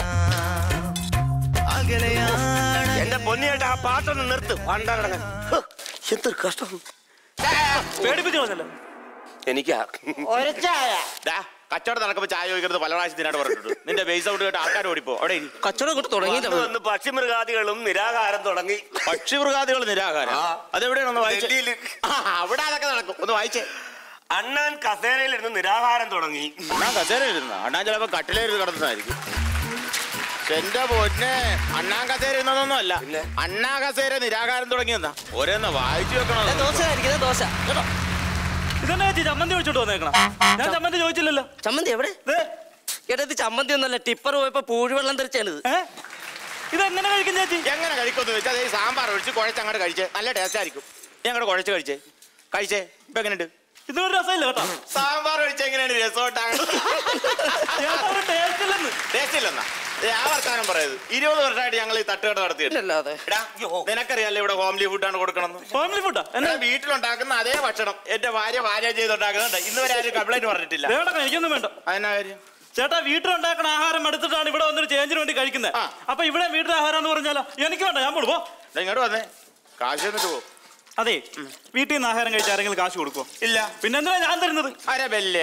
അകലെയാണ് എന്റെ പൊന്നിയേട്ട ആ പാട്ടൊന്ന് നിർത്തും എന്തൊരു കഷ്ടം പേടിപ്പിച്ചു കളഞ്ഞല്ലോ എനിക്കാ ദാ, കച്ചവടം നടക്കുമ്പോ ചായ ചോദിക്കുന്നത് പല പ്രാവശ്യം ഇതിനായിട്ട് പറഞ്ഞിട്ടുണ്ട് നിന്റെ ബേസ് ഔട്ട് കേട്ട് ആൾക്കാർ ഓടിപ്പോ അവിടെ കച്ചവടം കൊണ്ട് തുടങ്ങി വന്ന് പക്ഷിമൃഗാദികളും നിരാഹാരം തുടങ്ങി പക്ഷിമൃഗാദികൾ നിരാഹാരം അതെവിടെയാണ് ഒന്ന് വായിച്ചേ ആ, അവിടെ അതൊക്കെ നടക്കും ഒന്ന് വായിച്ചേ അണ്ണാൻ കസേരയിൽ ഇരുന്ന് നിരാഹാരം തുടങ്ങി അണ്ണാൻ കസേരയിൽ ഇരുന്ന അണ്ണാൻ ചിലപ്പോ കട്ടിലേരുന്ന് കിടന്നതായിരിക്കും എന്റെ പൊന്നെ അണ്ണാൻ കസേര ഇരുന്നതൊന്നും അല്ല അണ്ണാ കസേര നിരാകാരം തുടങ്ങിയെന്നാ ഓരോന്ന് വായിച്ചു വെക്കണോ ദോശ കഴിക്കുന്നത് ദോശ കേട്ടോ ഇതെന്നാ ചേച്ചി ചമ്മന്തി ഒഴിച്ചോണ്ട് വന്നേക്കണം ഞാൻ ചമ്മന്തി ചോദിച്ചില്ലല്ലോ ചമ്മന്തി എവിടെ എടാ ഇത് ചമ്മന്തി ഒന്നല്ല ടിപ്പർ പോയപ്പോ പൂഴിവെള്ളം തെറിച്ചാണിത് ഇതെങ്ങനെ കഴിക്കും ചേച്ചി എങ്ങനെ കഴിക്കുമെന്ന് വെച്ചാൽ അതേ സാമ്പാർ ഒഴിച്ച് കുഴച്ച് അങ്ങോട്ട് കഴിച്ചേ നല്ല ടേസ്റ്റ് ആയിരിക്കും നീ അങ്ങോട്ട് കുഴച്ച് കഴിച്ചേ കഴിച്ചേ ഇപ്പൊ എങ്ങനെയുണ്ട് ഇതൊരു രസമില്ല കേട്ടോ സാമ്പാർ ഒഴിച്ച് എങ്ങനെയാണ് ടേസ്റ്റ് ഇല്ലെന്നാ ഏ, ആ വർത്താനം പറയത് ഇരുപത് വർഷമായിട്ട് ഞങ്ങൾ ഈ തട്ടുകട നടത്തിയിട്ടില്ലാതെ നിനക്കറിയാലോ ഇവിടെ ഹോംലി ഫുഡാണ് കൊടുക്കണം ഹോംലി ഫുഡാ എന്നാ വീട്ടിലുണ്ടാക്കുന്ന അതേ ഭക്ഷണം എന്റെ ഭാര്യ ഭാര്യ ചെയ്തുണ്ടാക്കുന്നുണ്ട് ഇന്ന് വരെ ആരും കംപ്ലൈന്റ് പറഞ്ഞിട്ടില്ല വേണ്ട എനിക്കൊന്നും വേണ്ട അതിനാ കാര്യം ചേട്ടാ വീട്ടിലുണ്ടാക്കണ ആഹാരം എടുത്തിട്ടാണ് ഇവിടെ വന്നൊരു ചേഞ്ചിന് വേണ്ടി കഴിക്കുന്നത് അപ്പൊ ഇവിടെ വീട്ടിലെ ആഹാരം എന്ന് പറഞ്ഞാലോ എനിക്ക് വേണ്ട ഞാൻ പോടുവോ ഇങ്ങോട്ട് വന്നേ കാശ് തന്നിട്ട് പോ അതെ വീട്ടിൽ നിന്ന് ആഹാരം കഴിച്ച ആരെങ്കിലും കാശ് കൊടുക്കോ ഇല്ല പിന്നെന്തിനാ ഞാൻ തരുന്നത് അരബല്ലേ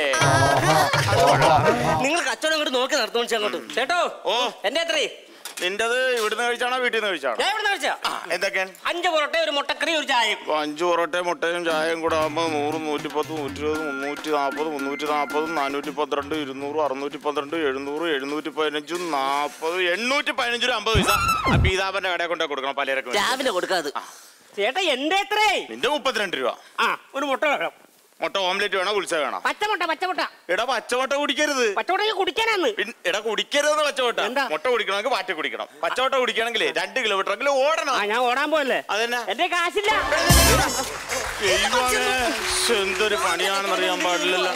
നിങ്ങൾ കച്ചവടം അങ്ങോട്ട് നോക്കി നടത്തുന്നു അങ്ങോട്ട് കേട്ടോ ഓ എന്റെ എത്രേ നിന്റത് ഇവിടുന്ന് കഴിച്ചാണോ വീട്ടിൽ നിന്ന് കഴിച്ചാണോ ഞാൻ ഇവിടെ കഴിച്ചാ എന്തൊക്കെയാണ് അഞ്ച് പൊറോട്ട ഒരു മുട്ടക്കറി ഒരു ചായയും ഇപ്പൊ അഞ്ച് പൊറോട്ടയും മുട്ടയും ചായയും കൂടെ ആകുമ്പോൾ നൂറ് നൂറ്റിപ്പത്ത് നൂറ്റി ഇരുപത് മുന്നൂറ്റി നാൽപ്പത് മുന്നൂറ്റി നാൽപ്പത് നാനൂറ്റി പന്ത്രണ്ട് ഇരുന്നൂറ് അറുന്നൂറ്റി പന്ത്രണ്ട് എഴുന്നൂറ് എഴുന്നൂറ്റി പതിനഞ്ചും നാൽപ്പത് എണ്ണൂറ്റി പതിനഞ്ച് രൂപ അമ്പത് പൈസ ആ പീതാപ്പന്റെ കടയിൽ കൊണ്ടേ കൊടുക്കണം പലചരക്ക് വേണ്ടി. രാവിലെ കൊടുക്കാത് ചേട്ടാ എന്റെ എത്രേ നിന്റെ മുപ്പത്തിരണ്ട് രൂപ ആ ഒരു മുട്ട വേണം മുട്ട ഓംലെറ്റ് വേണോ കുളിച്ച വേണോ പച്ചമുട്ട പച്ചമുട്ട എടാ പച്ചമുട്ട കുടിക്കരുത് പച്ചമുട്ട കുടിക്കാനാന്ന് പിന്നെ എടാ കുടിക്കരുതെന്ന് പച്ചമുട്ട മുട്ട കുടിക്കണമെങ്കിൽ പാറ്റി കുടിക്കണം പച്ചമുട്ട കുടിക്കണമെങ്കിൽ രണ്ട് കിലോമീറ്റർ എങ്കിലും ഓടണം ആ ഞാൻ ഓടാൻ പോയല്ലേ അതെന്നാ എന്റെ കാശില്ല ദൈവമേ, ശ്ശെ, എന്തൊരു പണിയാണെന്ന് അറിയാൻ പാടില്ലല്ലോ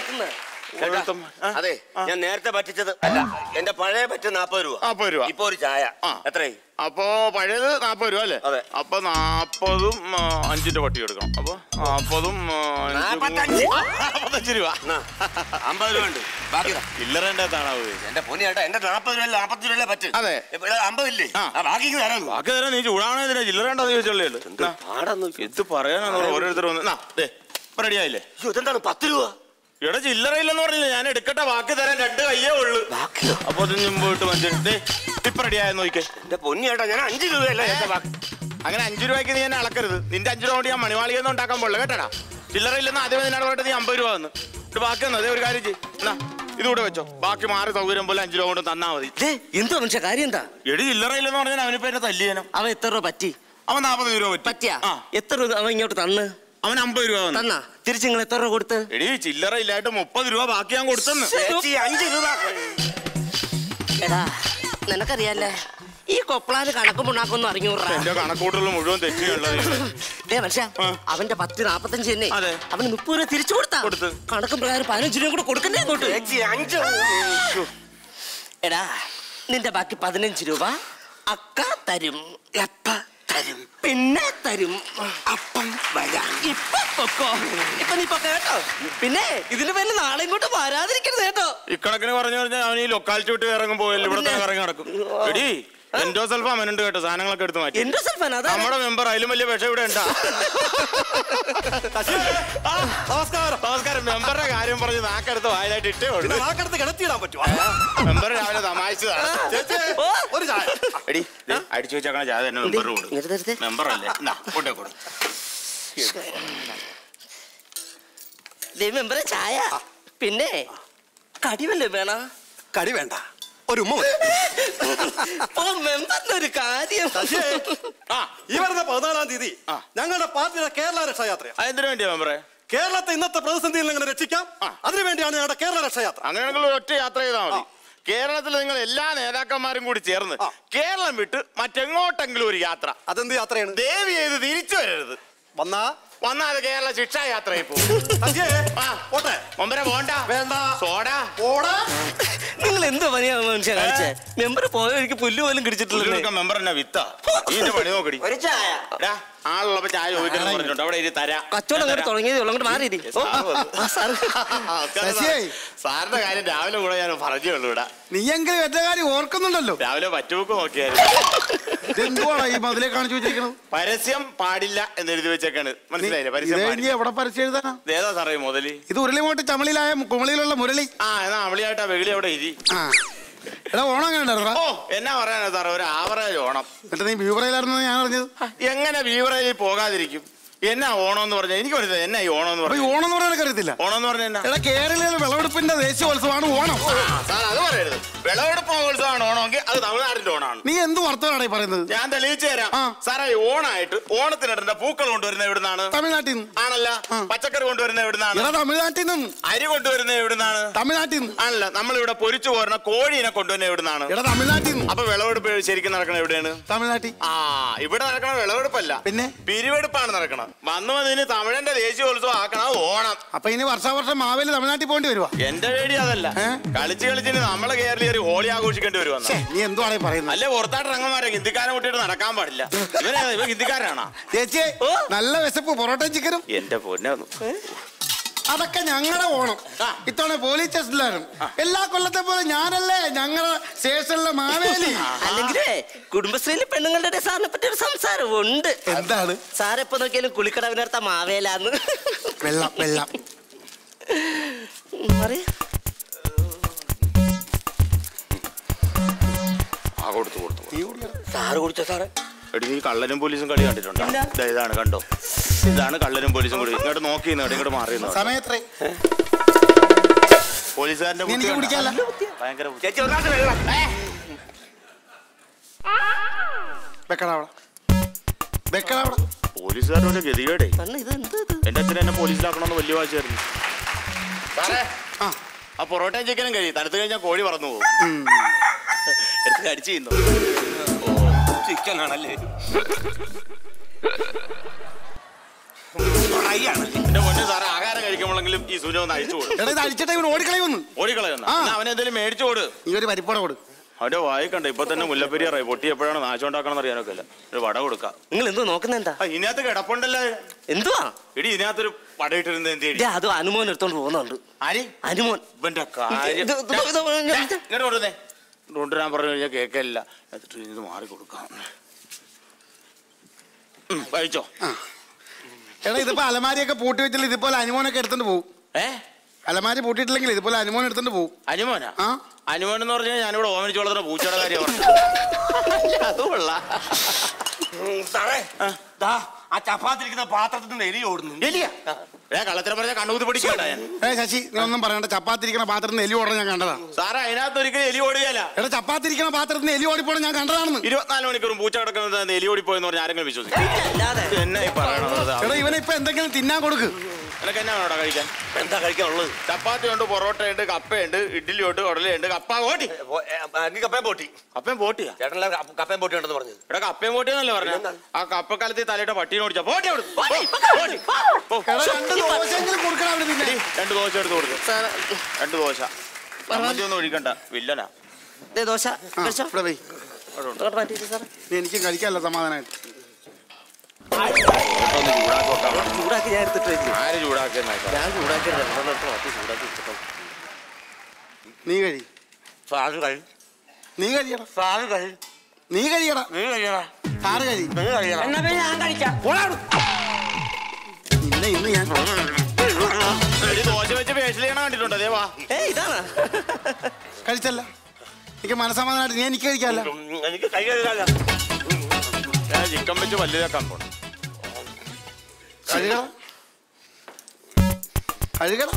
അതെ ഞാൻ നേരത്തെ പറ്റിച്ചത് അല്ല എന്റെ പഴയ പറ്റ് നാപ്പത് രൂപ നാപ്പത് രൂപ ഇപ്പൊ ഒരു ചായ എത്രയായി അപ്പോ പഴയത് നാപ്പത് രൂപ അല്ലേ അതെ അപ്പൊ നാപ്പതും ആ, അഞ്ചിന്റെ പട്ടി എടുക്കണം അപ്പൊ നാപ്പതും ആ, അഞ്ചും നാപ്പത്തഞ്ച്. കൂടി- നാപ്പത്തഞ്ച് രൂപ അമ്പത് രൂപ ഉണ്ട് ബാക്കി താ. ചില്ലറേന്റെ താണാവ് എന്റെ പൊന്നി ചേട്ടാ എന്റെ നാപ്പത് രൂപ നാപ്പത്തി രൂപ പറ്റ് അതെ അമ്പതില്ലേ ബാക്കി ഇങ്ങ് തരാം ബാക്കി തരാൻ നീ ചൂടാണോ ഇതിനെ ചില്ലറേണ്ടെന്ന് ചോദിച്ചല്ലേ ഇത് പറയാനാണ് ഓരോരുത്തർ വന്ന് നാ, ദേ, ഇപ്പൊ റെഡിയായില്ലേ ഇതെന്താണ് പത്ത് രൂപ ഇവിടെ ചില്ലറയില്ലെന്ന് പറഞ്ഞില്ല ഞാൻ എടുക്കട്ടെ ബാക്കി തരാൻ രണ്ട് കയ്യേ ഉള്ളു അപ്പൊ അതിന് മുമ്പോട്ട് മഞ്ചേ ഇപ്പൊ റെഡിയായ നോക്കിക്കേ എന്റെ പൊന്നി ചേട്ടാ ഞാൻ അഞ്ച് രൂപയല്ലേ എന്റെ ബാക്കി അങ്ങനെ അഞ്ചു രൂപയ്ക്ക് നീ എന്നെ അളക്കരുത് നിന്റെ അഞ്ചു രൂപ കൊണ്ട് ഞാൻ മണിമാളിയൊന്നും ഉണ്ടാക്കാൻ പോകില്ല കേട്ടാ ചില്ലറയില്ലെന്ന് ആദ്യമേ നിന്നോട് പറഞ്ഞിട്ട് നീ അമ്പത് രൂപ വന്നു ഇത് ബാക്കി തന്നു അതേ ഒരു കാര്യം ചെയ്യ് എന്നാ ഇതുകൂടെ വെച്ചോ ബാക്കി മാറി സൗകര്യം പോലെ അഞ്ചു രൂപ കൊണ്ട് തന്നാ മതി എന്തോ മനുഷ്യ കാര്യം എന്താ എടി ചില്ലറയില്ലെന്ന് പറഞ്ഞാൽ അവനിപ്പോ എന്നെ തല്ലിയനും അവൻ എത്ര രൂപ പറ്റി അവൻ നാപ്പത് രൂപ പറ്റി പറ്റിയാ എത്ര രൂപ അവൻ ഇങ്ങോട്ട് തന്ന് അവൻ അമ്പത് രൂപ വന്നു തന്നാ തിരിച്ച് നിങ്ങൾ എത്ര രൂപ കൊടുത്ത് എടി ചില്ലറ ഇല്ലായിട്ട് മുപ്പത് രൂപ ബാക്കി ഞാൻ കൊടുത്തെന്ന് ചേച്ചി, അഞ്ച് രൂപ എടാ നിനക്കറിയാലേ ഈ കൊപ്പളാന് കണക്കും ഉണ്ടാക്കൊന്നും അറിഞ്ഞൂറാ എന്റെ കണക്കൂട്ടൽ മുഴുവൻ തെറ്റിയുള്ളത് ഡേ മനുഷ്യ അവന്റെ പത്ത് നാപ്പത്തഞ്ച് തന്നെ അവന് മുപ്പത് രൂപ തിരിച്ചു കൊടുത്താ കൊടുത്ത് കണക്കും പ്രകാരം പതിനഞ്ച് രൂപ കൂടെ കൊടുക്കണ്ടേ ഇങ്ങോട്ട് അഞ്ച് എടാ നിന്റെ ബാക്കി പതിനഞ്ച് രൂപ അക്ക തരും എപ്പ തരും പിന്നെ തരും അപ്പം വരാം ഇപ്പൊ പൊക്കോ ഇപ്പൊ നീ പൊക്കോ കേട്ടോ പിന്നെ ഇതിന്റെ പേരിൽ നാളെ ഇങ്ങോട്ട് വരാതിരിക്കരുത് കേട്ടോ ഇക്കണക്കിന് പറഞ്ഞു കഴിഞ്ഞാൽ അവൻ ഈ ലൊക്കാലിറ്റി വിട്ട് ഇറങ്ങും പോയല്ലോ ഇവിടെ തന്നെ ഇറങ്ങി നടക്കും എടി എൻഡോ സൽഫാം അവനുണ്ട് കേട്ടോ സാധനങ്ങളൊക്കെ എടുത്ത് മാറ്റി എന്റെ സൽഫാൻ അതാ നമ്മുടെ മെമ്പർ അതിലും വലിയ വിഷം ഇവിടെ ഉണ്ടാ നമസ്കാരം നമസ്കാരം മെമ്പറുടെ കാര്യം പറഞ്ഞ് നാക്കെടുത്ത് വായിലായിട്ട് ഇട്ടേ ഉള്ളൂ നാക്കെടുത്ത് കിടത്തിയിടാൻ പറ്റുമോ മെമ്പർ രാവിലെ തമാശതാണ് ഒരു ചായ എടി ദേ, അടിച്ചു വെച്ചേക്കണ ചായ തന്നെ മെമ്പർ കൊടുക്കും മെമ്പർ അല്ലേ എന്നാ കൊണ്ടേ കൊടു ദേ മെമ്പറെ ചായ പിന്നെ കടിവല്ലേ വേണ കടി വേണ്ട ഒരു ഉമ്മ ഓ മെമ്പറിന്റെ ഒരു കാര്യം ഈ വരുന്ന പതിനാലാം തീയതി ഞങ്ങളുടെ പാർട്ടിയുടെ കേരള രക്ഷായാത്ര അതിനു വേണ്ടിയാ മെമ്പറെ കേരളത്തെ ഇന്നത്തെ പ്രതിസന്ധിയിൽ നിന്ന് എങ്ങനെ രക്ഷിക്കാം അതിനുവേണ്ടിയാണ് ഞങ്ങളുടെ കേരള രക്ഷായാത്ര അങ്ങനെയാണെങ്കിൽ ഒറ്റ യാത്ര ചെയ്താൽ മതി കേരളത്തിൽ നിങ്ങൾ എല്ലാ നേതാക്കന്മാരും കൂടി ചേർന്ന് കേരളം വിട്ട് മറ്റെങ്ങോട്ടെങ്കിലും ഒരു യാത്ര അതെന്ത് യാത്രയാണ് ദേവി ചെയ്ത് തിരിച്ചു വരരുത് വന്നാ വന്നാ അത് കേരള ശിക്ഷാ യാത്രയിൽ പോകും പോട്ടെ ഒമ്പര പോണ്ട വേണ്ട സോഡ പോടാ നിങ്ങൾ എന്ത് പണിയാ മനുഷ്യ കഴിച്ചേ മെമ്പർ പോയ എനിക്ക് പുല്ല് പോലും കിടിച്ചിട്ടില്ല മെമ്പർ എന്നെ വിത്ത ഇതിന്റെ പണി നോക്കടി ഒരു ചായ എടാ, ആളുള്ളപ്പോ ചായ ചോദിക്കണം പറഞ്ഞിട്ടുണ്ട് അവിടെ ഇരി തരാം കച്ചവടം അങ്ങോട്ട് തുടങ്ങിയതേ ഉള്ളൂ അങ്ങോട്ട് മാറി ശശിയേ, സാറിന്റെ കാര്യം രാവിലെ കൂടെ ഞാൻ പറഞ്ഞേ ഉള്ളൂ ഇവിടെ നീയെങ്കിലും എന്റെ കാര്യം ഓർക്കുന്നുണ്ടല്ലോ രാവിലെ പറ്റുബുക്ക് നോക്കിയായിരുന്നു എന്തുവാണ് ഈ മതിലെ കാണിച്ചു വെച്ചിരിക്കുന്നത് പരസ്യം പാടില്ല എന്ന് എഴുതി വെച്ചേക്കാണ് മനസ്സിലായില്ലേ പരസ്യം ഇതേ ഇനി പാടില്ല എവിടെ പരസ്യം എഴുതാനാ ഏതാ സാറേ ഈ മുതല് ഇത് ഉരുളിമോട്ട് ചമളിയിലായ കുമളിയിലുള്ള മുരളി ആ എന്നാ അവളിയായിട്ടാ വെകിളി അവിടെ ഇരി ആ എടാ ഓണം കണ്ടാ ഓ എന്നാ പറയാനാ സാറേ ഒരു ആവറേജ് ഓണം എന്നിട്ട് നീ ബ്യൂറയിലായിരുന്നു ഞാൻ അറിഞ്ഞത് എങ്ങനെ ബീവറേജിൽ പോകാതിരിക്കും എന്നാ ഓണം എന്ന് പറഞ്ഞാൽ എനിക്ക് മനസ്സിലായി എന്നാ ഈ ഓണം എന്ന് അപ്പൊ ഈ പറഞ്ഞാൽ ഓണം എന്ന് പറയാൻ അറിയത്തില്ല ഓണം എന്ന് പറഞ്ഞാൽ എന്നാ എടാ കേരളീയ വിളവെടുപ്പിന്റെ ദേശീയോത്സവമാണ് ഓണം സാർ അത് പറയരുത് വിളവെടുപ്പ് മഹോത്സവമാണ് ഓണമെങ്കിൽ അത് തമിഴ്നാടിന്റെ ഓണമാണ് നീ എന്ത് വർത്തമാനാണ് ഈ പറയുന്നത് ഞാൻ തെളിയിച്ചു തരാം സാറേ ഈ ഓണായിട്ട് ഓണത്തിനിടണ്ട പൂക്കൾ കൊണ്ടുവരുന്നത് എവിടുന്നാണ് തമിഴ്നാട്ടിൽ നിന്ന് ആണല്ല പച്ചക്കറി കൊണ്ടുവരുന്നത് എവിടുന്നാണ് എടാ തമിഴ്നാട്ടിൽ നിന്ന് അരി കൊണ്ടുവരുന്നത് എവിടുന്നാണ് തമിഴ്നാട്ടിൽ നിന്ന് ആണല്ല നമ്മളിവിടെ പൊരിച്ചു പോരുന്ന കോഴീനെ കൊണ്ടുവരുന്നത് എവിടുന്നാണ് എടാ തമിഴ്നാട്ടിൽ നിന്ന് അപ്പൊ വിളവെടുപ്പ് ശരിക്കും നടക്കണ എവിടെയാണ് തമിഴ്നാട്ടിൽ ആ ഇവിടെ നടക്കണ വിളവെടുപ്പല്ല പിന്നെ പിരിവെടുപ്പാണ് നടക്കണം വന്നു വന്നതിന് തമിഴന്റെ ദേശീയോത്സവം ആക്കണ ഓണം അപ്പൊ ഇനി വർഷാവർഷം മാവേലി തമിഴ്നാട്ടിൽ പോകേണ്ടി വരുവാ എന്റെ പേടി അതല്ല കളിച്ച് കളിച്ചിന് നമ്മളെ കേരളീയർ ഹോളി ആഘോഷിക്കേണ്ടി വരുമെന്ന് ഛേ, നീ എന്തുവാണ് ഈ പറയുന്നത് അല്ലേ പുറത്താട്ട് ഇറങ്ങന്മാരെ ഹിന്ദിക്കാരെ കൂട്ടിയിട്ട് നടക്കാൻ പാടില്ല ഇവനെ ഇവ ഹിന്ദിക്കാരാണോ ചേച്ചി നല്ല വിശപ്പ് പൊറോട്ടയും ചിക്കനും എന്റെ പൊന്നെ അതൊക്കെ ഞങ്ങളുടെ ഓണം ഇത്തവണ പോലീസ് സ്റ്റേഷനിലാണ് എല്ലാ കൊല്ലത്തെ പോലെ ഞാനല്ലേ ഞങ്ങളുടെ സ്റ്റേഷനിലെ മാവേലി അല്ലെങ്കിലേ കുടുംബശ്രീയിലെ പെണ്ണുങ്ങളുടെ സാറിനെ പറ്റി ഒരു സംസാരം ഉണ്ട് എന്താണ് സാർ എപ്പോ നോക്കിയാലും കുളിക്കടവിനടുത്ത മാവേലാന്ന് വെള്ളം വെള്ളം പറയ്. ആ കൊടുത്തു കൊടുത്തു സാറ് കുടിച്ചോ സാറേ എടി നീ കള്ളനും പോലീസും കളി കണ്ടിട്ടുണ്ടോ ദേ ഇതാണ് കണ്ടോ ഇതാണ് കള്ളനും പോലീസും കൂടി ഇങ്ങോട്ട് നോക്കി ഇങ്ങോട്ട് ഇങ്ങോട്ട് മാറി നിന്ന്. സമയത്രേ പോലീസുകാരന്റെ നീ എനിക്ക് കുട്ടി കുടിക്കാല്ല ഭയങ്കര ചേച്ചി ഒരു ഗ്ലാസ് വെള്ളം വെക്കടാ അവിടെ വെക്കടാ അവിടെ പോലീസുകാരുടെ ഗതികേടേ കണ്ണ് ഇത് എന്ത് ഇത് എന്റെ അച്ഛൻ എന്നെ പോലീസിലാക്കണമെന്ന് വലിയ വാശിയായിരുന്നു സാറേ ആ ആ പൊറോട്ടയും ചിക്കനും കഴിയും തണുത്ത് കഴിഞ്ഞാൽ കോഴി പറന്നു പോകും എടുത്ത് കടിച്ചു ചെയ്യുന്നു ചിക്കൻ ആണല്ലേ എന്റെ പൊന്നു സാറേ ആഹാരം കഴിക്കുമ്പോഴെങ്കിലും ഈ സൂര്യ ഒന്ന് അഴിച്ചു കൊടുക്കും എടാ ഇത് അടിച്ചിട്ട് ഇവൻ ഓടിക്കളയുന്നു ഓടിക്കളയുന്ന ആ. അവനെ എന്തെങ്കിലും മേടിച്ചു കൊടു നീ ഒരു പരിപ്പോടെ കൊടു അവന്റെ വായി കണ്ട ഇപ്പൊ തന്നെ മുല്ലപ്പെരിയാറായി പൊട്ടി എപ്പോഴാണ് നാശം ഉണ്ടാക്കണം അറിയാനൊക്കെ അല്ല ഒരു വട കൊടുക്കാം നിങ്ങൾ എന്തോ നോക്കുന്ന എന്താ ആ, ഇതിനകത്ത് കിടപ്പുണ്ടല്ലോ എന്തുവാ ഇടി ഇതിനകത്തൊരു പടയിട്ടിരുന്ന എന്ത് ദേ, അത് അനുമോൻ എടുത്തോണ്ട് പോകുന്നുണ്ട് ആര് അനുമോൻ ഇവന്റെ കാര്യം ഇത്, ഇത്, ഇത്, ഇത്, ഇത്. ഇങ്ങോട്ട് കൊണ്ടുവന്നേ കൊണ്ടുവരാൻ പറഞ്ഞു കഴിഞ്ഞാൽ കേക്കല്ല എന്നിട്ട് ഇത് മാറി കൊടുക്കാം ഉം, കഴിച്ചോ എടാ ഇതിപ്പോ അലമാരിയൊക്കെ പൂട്ടി വെച്ചാൽ ഇതുപോലെ അനുമോനൊക്കെ എടുത്തോണ്ട് പോകും ഏ അലമാരി പൂട്ടിയിട്ടില്ലെങ്കിൽ ഇതുപോലെ അനുമോൻ എടുത്തോണ്ട് പോകും അനുമോനാ ആ അനുമോൻ എന്ന് പറഞ്ഞാൽ ഞാനിവിടെ ഓമനിച്ചോളത്തിന് പൂച്ചയുടെ കാര്യം പറഞ്ഞു അത് കൊള്ളാം സാറേ ദാ ആ ചപ്പാത്തിരിക്കുന്ന പാത്രത്തിൽ നിന്ന് എലി ഓടുന്നു എലിയ ഏ കള്ളത്തിനെ പറഞ്ഞ കണ്ണൂത്തി പിടിക്കണ്ട ഞാൻ ഏ ശശി നീ ഒന്നും പറയണ്ട ചപ്പാത്തിരിക്കണ പാത്രത്തിൽ നിന്ന് എലി ഓടണം ഞാൻ കണ്ടതാ സാറേ അതിനകത്ത് ഒരിക്കലും എലി ഓടുകയല്ല എടാ ചപ്പാത്തിരിക്കണ പാത്രത്തിൽ നിന്ന് എലി ഓടിപ്പോണം ഞാൻ കണ്ടതാണെന്ന് ഇരുപത്തിനാല് മണിക്കൂറും പൂച്ച കിടക്കുന്നത് എലി ഓടിപ്പോയെന്ന് പറഞ്ഞാൽ ആരെങ്കിലും വിശ്വസിക്കും അല്ലാതെ എന്നെ ഈ പറയണത് എടാ ഇവനെ ഇപ്പൊ എന്തെങ്കിലും തിന്നാൻ കൊടുക്ക് നിനക്ക് എന്നാ വേണോടാ കഴിക്കാൻ എന്താ കഴിക്കാനുള്ളത് ചപ്പാത്തി ഉണ്ട് പൊറോട്ട ഉണ്ട് കപ്പയുണ്ട് ഇഡ്ഡലി ഉണ്ട് കടലയുണ്ട് കപ്പ പോട്ടി നീ കപ്പയും പൊട്ടി കപ്പയും പോട്ടിയാ ചേട്ടനല്ല കപ്പയും പൊട്ടി ഉണ്ടെന്ന് പറഞ്ഞത് എടാ കപ്പയും പോട്ടിയെന്നല്ലേ പറഞ്ഞു ആ കപ്പക്കാലത്ത് തലയുടെ പട്ടീനെ ഓടിച്ചാ പോട്ടി അവിടെ എടാ രണ്ട് ദോശയെങ്കിലും കൊടുക്കണം അവിടെ പിന്നെ രണ്ട് ദോശ എടുത്ത് കൊടുത്തു രണ്ട് ദോശ ചമ്മന്തി ഒന്നും ഒഴിക്കണ്ട വില്ലനാ ദേ, ദോശ ആ, കഴിച്ചോ ഇവിടെ വൈ ഇങ്ങോട്ട് മാറ്റിയിട്ട് സാറേ നീ എനിക്ക് കഴിക്കാമല്ലോ സമാധാനമായിട്ട് ഒന്ന് ചൂടാക്കി ചൂടാക്കി ഞാൻ എടുത്തിട്ട് വെച്ചു ആര് ചൂടാക്കുന്ന ഞാൻ ചൂടാക്കി രണ്ടെണ്ണം എടുത്ത് മാറ്റി ചൂടാക്കി എടുത്തിട്ടുണ്ട് നീ കഴി സാറ് കഴി നീ കഴിയടാ സാറ് കഴി നീ കഴിയടാ നീ കഴിയടാ സാറ് കഴി നീ കഴിയടാ എന്നാ പിന്നെ ഞാൻ കഴിക്കാം ഇന്ന് ഇന്ന് ഞാൻ ഒരു ദോശ വെച്ച് ഫേഷ്യൽ ചെയ്യണ കണ്ടിട്ടുണ്ടോ അതേ വാ ഏ ഇതാണ് കഴിച്ചല്ല എനിക്ക് മനസ്സമാധാനമായിട്ട് നീ എനിക്ക് കഴിക്കാമല്ല എനിക്ക് കൈ കഴുകാല്ല ഞാൻ ചിക്കൻ വെച്ച് വലുതാക്കാൻ പോണം കഴുകടാ കഴുകടാ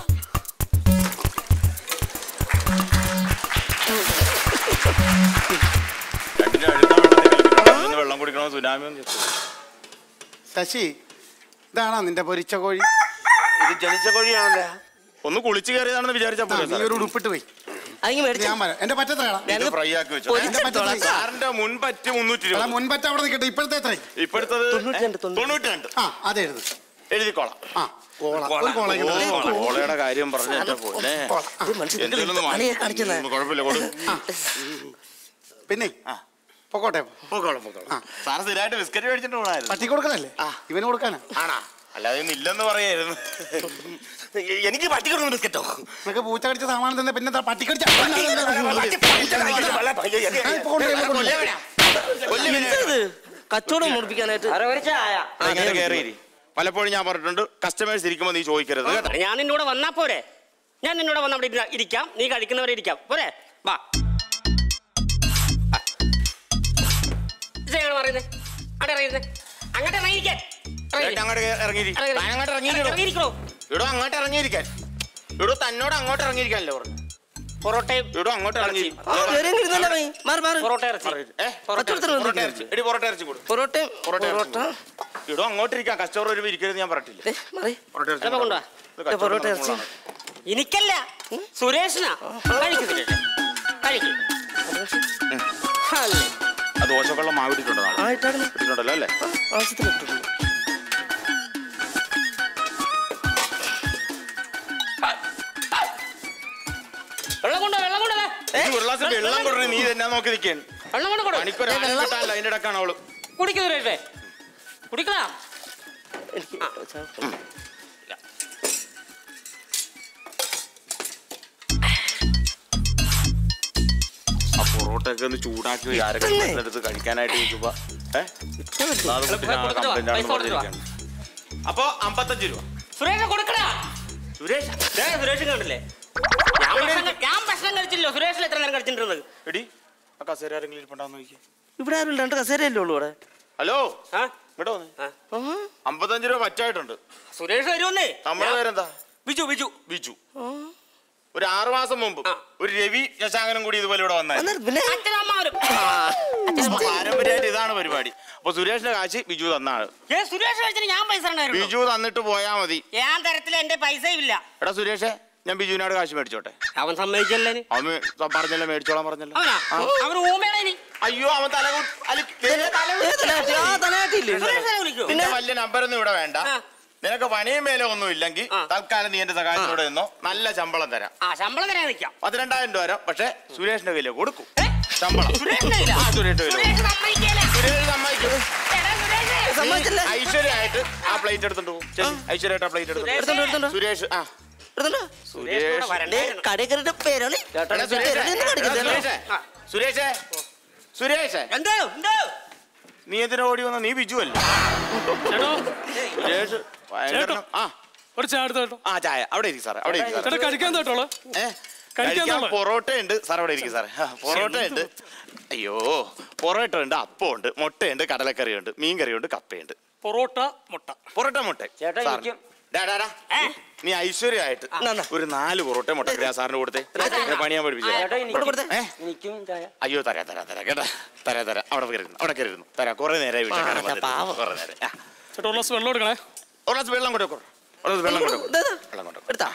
രണ്ടിനും അഴുത്ത വെള്ളത്തിൽ നിന്ന് വെള്ളം കുടിക്കണോ സുനാമി ഒന്നും ചെത്തു. ശശി ഇതാണോ നിന്റെ പൊരിച്ച കോഴി ഇത് ജനിച്ച കോഴിയാണല്ലേ ഒന്ന് കുളിച്ച് കയറിയതാണെന്ന് വിചാരിച്ചാ ആ, പോലെ നീ ഒരു ഉടുപ്പിട്ട് പോയി അതിങ്ങ് മേടിച്ചു ഞാൻ വരാം എന്റെ പറ്റത്രയാടാ ഇത് ഫ്രൈ ആക്കി വെച്ചു പൊരിച്ചെടുത്തോളാം. സാറിന്റെ മുൻപറ്റ് മുന്നൂറ്റി എടാ ഇരുപത് മുൻപറ്റ അവിടെ നിൽക്കട്ടെ ഇപ്പോഴത്തെ എത്ര ഇപ്പോഴത്തത് തൊണ്ണൂറ്റി രണ്ട്, തൊണ്ണൂറ്റി തൊണ്ണൂറ്റി രണ്ട് ആ അതെഴുത് എഴുതിക്കോളാം ആ കോള ഒരു കോള ഇങ്ങനെ ഓ, തരാം. കോളയുടെ കാര്യം പറഞ്ഞു എന്റെ പൊന്നെ കോള. ആ, ഇത് മനുഷ്യൻ എന്തെങ്കിലും ഒന്ന് മാറ്റി. പണിയെ കാണിക്കുന്നത് കുഴപ്പമില്ല കൊടു പിന്നെ ആ. പൊക്കോട്ടെ പൊക്കോളാം പൊക്കോളാം സാറ് സ്ഥിരമായിട്ട് ബിസ്ക്കറ്റ് മേടിച്ചിട്ട് പോണായിരുന്നു പട്ടി കൊടുക്കണല്ലേ ഇവന് കൊടുക്കാനാ ആണാ അല്ലാതെ ഇന്ന് ഇല്ലെന്ന് പറയായിരുന്നു എനിക്ക് പട്ടി കിടന്നു ബിസ്ക്കറ്റോ നിനക്ക് പൂച്ച കടിച്ച സാമാനം തന്നെ പിന്നെ എന്താ പട്ടി കടിച്ച ഇത് കച്ചവടം മുടിപ്പിക്കാനായിട്ട് അങ്ങനെ കയറിയിരി പലപ്പോഴും ഞാൻ പറഞ്ഞിട്ടുണ്ട് കസ്റ്റമേഴ്സ് ഇരിക്കുമ്പോൾ നീ ചോദിക്കരുത് കേട്ടോ ഞാൻ നിന്നോട് വന്നാ പോരെ ഞാൻ നിന്നോട് വന്ന് അവിടെ ഇരുന്ന- ഇരിക്കാം നീ കഴിക്കുന്നവരെ ഇരിക്കാം പോരെ വാ ഇതെങ്ങനെ പറയുന്നത് അവിടെ ഇറങ്ങുന്നത് അങ്ങോട്ട് ഇറങ്ങിയിരിക്കാൻ ചേട്ടാ, അങ്ങോട്ട് ഇറങ്ങിയിരി ഇറങ്ങി. താൻ അങ്ങോട്ട് ഇറങ്ങിയിരിക്കണോ ഇറങ്ങിയിരിക്കണോ ഇവിടെ അങ്ങോട്ട് ഇറങ്ങിയിരിക്കാൻ ഇവിടെ തന്നോട് അങ്ങോട്ട് ഇറങ്ങിയിരിക്കാനല്ലേ പറഞ്ഞു പൊറോട്ടയും ഇവിടെ അങ്ങോട്ട് ഇറങ്ങി ആ കേറി ഇരുന്നല്ലോ നീ. മാറ് മാറ് പൊറോട്ട ഇറച്ചി ഏ പൊറോട്ട ഇറച്ചി, പൊറോട്ട ഇറച്ചി എടി പൊറോട്ട ഇറച്ചി കൊടു പൊറോട്ടയും പൊറോട്ട പൊറോട്ട ഇറച്ചി ഇവിടെ അങ്ങോട്ട് ഇരിക്കാം കസ്റ്റമർ ഒരു ഇരിക്കരുത് ഞാൻ പറഞ്ഞിട്ടില്ല ദേ, മാറി പൊറോട്ട ഇറച്ചി എടാ, കൊണ്ടുവാ. ഇത് കച്ചവടം പൊറോട്ട ഇറച്ചി. നടക്കുന്നതാണ്. എനിക്കല്ല സുരേഷിനാ കഴിക്കും സുരേഷ് കഴിക്കും അല്ലേ ആ ദോശക്കുള്ള മാവ് ഇട്ടിട്ടുണ്ടോ നാളെ? ആയിട്ടാണ് ഇട്ടിട്ടുണ്ടല്ലോ അല്ലേ ആവശ്യത്തിന് ഇട്ടിട്ടുണ്ട് വെള്ളം കൊണ്ടോ വെള്ളം കൊണ്ടോ ഈ ഒരു ഗ്ലാസ് വെള്ളം കൊടുക്കണേ നീ തന്നെ നോക്കി നിൽക്കാൻ വെള്ളം കൊണ്ട് കൊടു പണിക്കൊരു ആളെ കിട്ടാനില്ല അതിന്റെ ഇടക്കാണ് അവള് കുടിക്കും സുരേഷേ കുടിക്കണ എനിക്ക് ആ പൊറോട്ടയൊക്കെ ഒന്ന് ചൂടാക്കി ആരൊക്കെ എടുത്ത് കഴിക്കാനായിട്ട് നിൽക്കുമ്പോ ഏഹ് അത് കുട്ടിനെ ആളെ complaint ആണെന്ന് പറഞ്ഞിരിക്കുകയാണ്. അപ്പൊ അമ്പത്തഞ്ച് രൂപ സുരേഷ് കൊടുക്കടാ സുരേഷ് ദേ, സുരേഷ് കണ്ടില്ലേ ഞാൻ ഭക്ഷണം കഴി- ഞാൻ ഭക്ഷണം കഴിച്ചില്ലോ സുരേഷിൽ എത്ര നേരം കഴിച്ചിട്ടുള്ളത് എടി ആ കസേര ആരെങ്കിലും ഇരിപ്പുണ്ടാന്ന് നോക്കി ഇവിടെ ആരും രണ്ട് കസേരയല്ലേ ഉള്ളൂ ഇവിടെ ഹലോ ആ ഇങ്ങോട്ട് വന്നേ അമ്പത്തഞ്ച് രൂപ പറ്റായിട്ടുണ്ട് സുരേഷ് വരുമെന്നേ നമ്മുടെ പേരെന്താ ബിജു ബിജു ബിജു ഒരു ആറു മാസം മുമ്പ് ഒരു രവി ശശാങ്കനും കൂടി ഇതുപോലെ ഇവിടെ വന്നായിരുന്നു പിന്നെ അച്ഛനമ്മമാരും പാരമ്പര്യമായിട്ട് ഇതാണ് പരിപാടി അപ്പൊ സുരേഷിന്റെ കാശ് ബിജു തന്നാണ് ഏ സുരേഷ് കഴിച്ചിട്ട് ഞാൻ പൈസ ഉണ്ടായിരുന്നു ബിജു തന്നിട്ട് പോയാ മതി ഞാൻ തരത്തില് എന്റെ പൈസയും ഇല്ല എടാ സുരേഷേ ഞാൻ ബിജുവിനോട് കാശ് മേടിച്ചോട്ടെ അവൻ സമ്മതിച്ചല്ലേ അവൻ മേ- പറഞ്ഞല്ലോ മേടിച്ചോളാൻ പറഞ്ഞല്ലോ അവനാ അവൻ ഊമേടാ ഇനി അയ്യോ അവൻ തല കു- അലി- ദേ, തല ഏ, തലയാട്ടി. ആ, തലയാട്ടിയില്ലേ? സുരേഷ് തന്നെ വിളിക്കോ പിന്നെ വലിയ നമ്പറൊന്നും ഇവിടെ വേണ്ട ആ. നിനക്ക് പണിയും മേലെ ഒന്നും ഇല്ലെങ്കിൽ ആ. തൽക്കാലം നീ എന്റെ സഹായത്തോടെ നിന്നോ നല്ല ശമ്പളം തരാം ആ ശമ്പളം തരാൻ നിൽക്കാം പതിനെണ്ടായിരം രൂപ തരാം പക്ഷെ സുരേഷിന്റെ കയ്യില് കൊടുക്കും ശമ്പളം സുരേഷിന്റെ കയ്യിലാ? ആ, സുരേഷിന്റെ കയ്യില് സുരേഷ് സമ്മതിക്കേല. സുരേഷ് സമ്മതിക്കും എടാ, സുരേഷ്. സമ്മതിച്ചില്ല ഐശ്വര്യമായിട്ട് ആ പ്ലേറ്റ് എടുത്തോണ്ട് പോകും ഐശ്വര്യമായിട്ട് ആ പ്ലേറ്റ് എടുത്തോണ്ട് എടുത്തോണ്ട് എടുത്തോണ്ട് സുരേഷ് ആ എടുത്തോണ്ട് സുരേഷ് കൂടെ സുരേഷ് വരണ്ടായിരുന്നു. കടയിൽ കയറിയിട്ട് പേരാളി എടാ, സുരേഷേ, പേരാളി ഒന്നും എടാ, കടിക്കത്തില്ല സുരേഷേ, സുരേഷേ സുരേഷേ എന്തോ എന്തോ നീ എന്തിനാ ഓടി വന്ന നീ ബിജു അല്ലേ സുരേഷ് ഭയങ്കര ആ ഒരു ചായ എടുത്ത് കേട്ടോ ആ ചായ അവിടെ ഇരിക്കും സാറേ അവിടെ ഇരിക്കും ചേട്ടാ സാറേ കഴിക്കാൻ തോട്ടോളൂ ഏ, കഴിക്കാൻ കഴിക്കാൻ തോള്. പൊറോട്ട ഉണ്ട് സാർ അവിടെ ഇരിക്കും സാറേ ആ, പൊറോട്ട ഉണ്ട് അയ്യോ പൊറോട്ട ഉണ്ട് അപ്പം ഉണ്ട് മുട്ടയുണ്ട് കടലക്കറി ഉണ്ട് മീൻ കറി ഉണ്ട് കപ്പയുണ്ട് പൊറോട്ട മുട്ട പൊറോട്ട മുട്ട ചേട്ടാ, സാർ, എനിക്കും. ഡാ, ഡാ, ഡാ. നീ ഐശ്വര്യമായിട്ട് ഒരു നാല് പൊറോട്ട മുട്ടക്കറി ആ സാറിന് കൊടുത്തേ എന്നെ പണിയാൻ പഠിപ്പിച്ചു ഇവിടെ കൊടുത്തേ ഏ എനിക്കും ചായ അയ്യോ തരാ തരാ തരാ കേട്ടാ തരാ തരാ അവിടെ കയറിയിരുന്നു അവിടെ കയറിയിരുന്നു തരാ കുറെ നേരമായി വീട്ടിൽ ആ, പാവം. കുറെ നേരം ആ. ചേട്ടാ ഒരു ഗ്ലാസ് വെള്ളം എടുക്കണേ ഒരു ഗ്ലാസ് വെള്ളം കൊണ്ടു ഒരു ഗ്ലാസ് വെള്ളം കൊണ്ടു ദേ, ദേ. വെള്ളം കൊണ്ടു എടുത്താ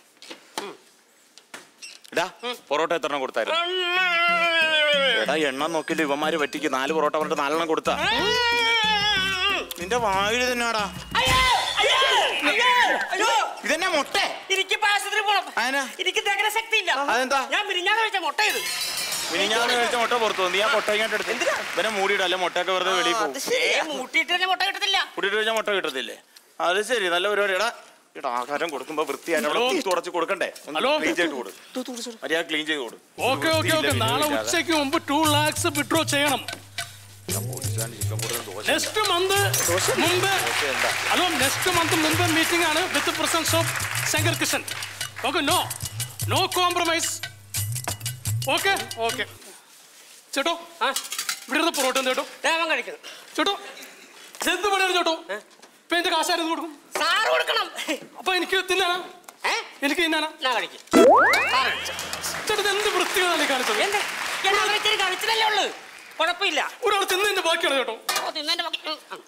എടാ പൊറോട്ട എത്ര എണ്ണം കൊടുത്തായിരുന്നു എടാ എണ്ണം നോക്കില്ല ഇവന്മാര് പറ്റിക്ക് നാല് പൊറോട്ട പറഞ്ഞിട്ട് നാലെണ്ണം കൊടുത്താ നിന്റെ വായിൽ തന്നെയാടാ അയ്യോ അയ്യോ അയ്യോ അയ്യോ ഇതെന്നാ മുട്ട എനിക്ക് ഇപ്പൊ ആശുപത്രി പോണം അതിനാ? എനിക്ക് ദഹന ശക്തി ഇല്ല അതെന്താ? ഞാൻ മിനിഞ്ഞാന്ന് കഴിച്ച മുട്ട ഇത് ഞാൻ കഴിച്ച മുട്ട പുറത്തു വന്നു. നീ ആ പൊട്ട ഇങ്ങോട്ട് എടുത്ത് ഇവനെ മൂടിയിട അല്ലെ മുട്ടയൊക്കെ വെറുതെ വെളിയിൽ പോകും ഏ മൂട്ടിയിട്ട് തന്നെ മുട്ട കിട്ടത്തില്ല കൂട്ടിട്ട് കഴിഞ്ഞാൽ മുട്ട കിട്ടത്തില്ലേ അത് ശരി നല്ല പരിപാടി എടാ എടാ ആഹാരം കൊടുക്കുമ്പോ വൃത്തിയായിട്ട് അവിടെ ഹലോ? തീ തുടച്ച് കൊടുക്കണ്ടേ ഹലോ? ക്ലീൻ ചെയ്ത് കൊടു മര്യാദ ക്ലീൻ ചെയ്ത് കൊടു ഓക്കെ ഓക്കെ ഓക്കെ നാളെ ഉച്ചയ്ക്ക് മുമ്പ് ടു ലാക്സ് വിഡ്രോ ചെയ്യണം നെക്സ്റ്റ് മന്ത് മുമ്പ് ഹലോ നെക്സ്റ്റ് മന്ത് മുമ്പ് മീറ്റിംഗ് ആണ് with presence of Shankar Kishan okay no no compromise okay okay ചേട്ടോ ആ ഇവിടെ ഇരുന്ന് പൊറോട്ട എന്ത് ചേട്ടോ ദേവൻ കഴിക്കണം ചേട്ടോ എന്ത് പണിയാണ് ചേട്ടോ ഇപ്പൊ എന്റെ കാശായിരുന്നു കൊടുക്കും സാറ് കൊടുക്കണം അപ്പൊ എനിക്ക് തിന്നാനാ ഏ എനിക്ക് തിന്നാനാ ഞാൻ കഴിക്കും സാറ് കഴിച്ചോ. ചേട്ടാ ഇത് എന്ത് വൃത്തികളാണ് ഈ കാണിച്ചത് എന്ത് ഞാൻ അവരിച്ചിരി കഴിച്ചിട്ടല്ലേ ഉള്ളു കുഴപ്പമില്ല ഒരാൾ തിന്നതിന്റെ ബാക്കിയാണ് ചേട്ടോ ഓ തിന്നതിന്റെ ബാക്കി ഉം, ഉം.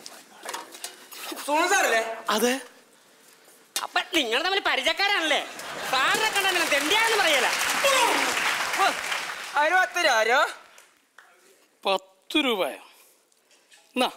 സുനിൽ സാറല്ലേ അതെ അപ്പൊ നിങ്ങൾ തമ്മിൽ പരിചയക്കാരാണല്ലേ സാറിനെ കണ്ടാ തെണ്ടിയാണെന്ന് പറയല ആരോ പത്ത് രൂപയോ എന്നാ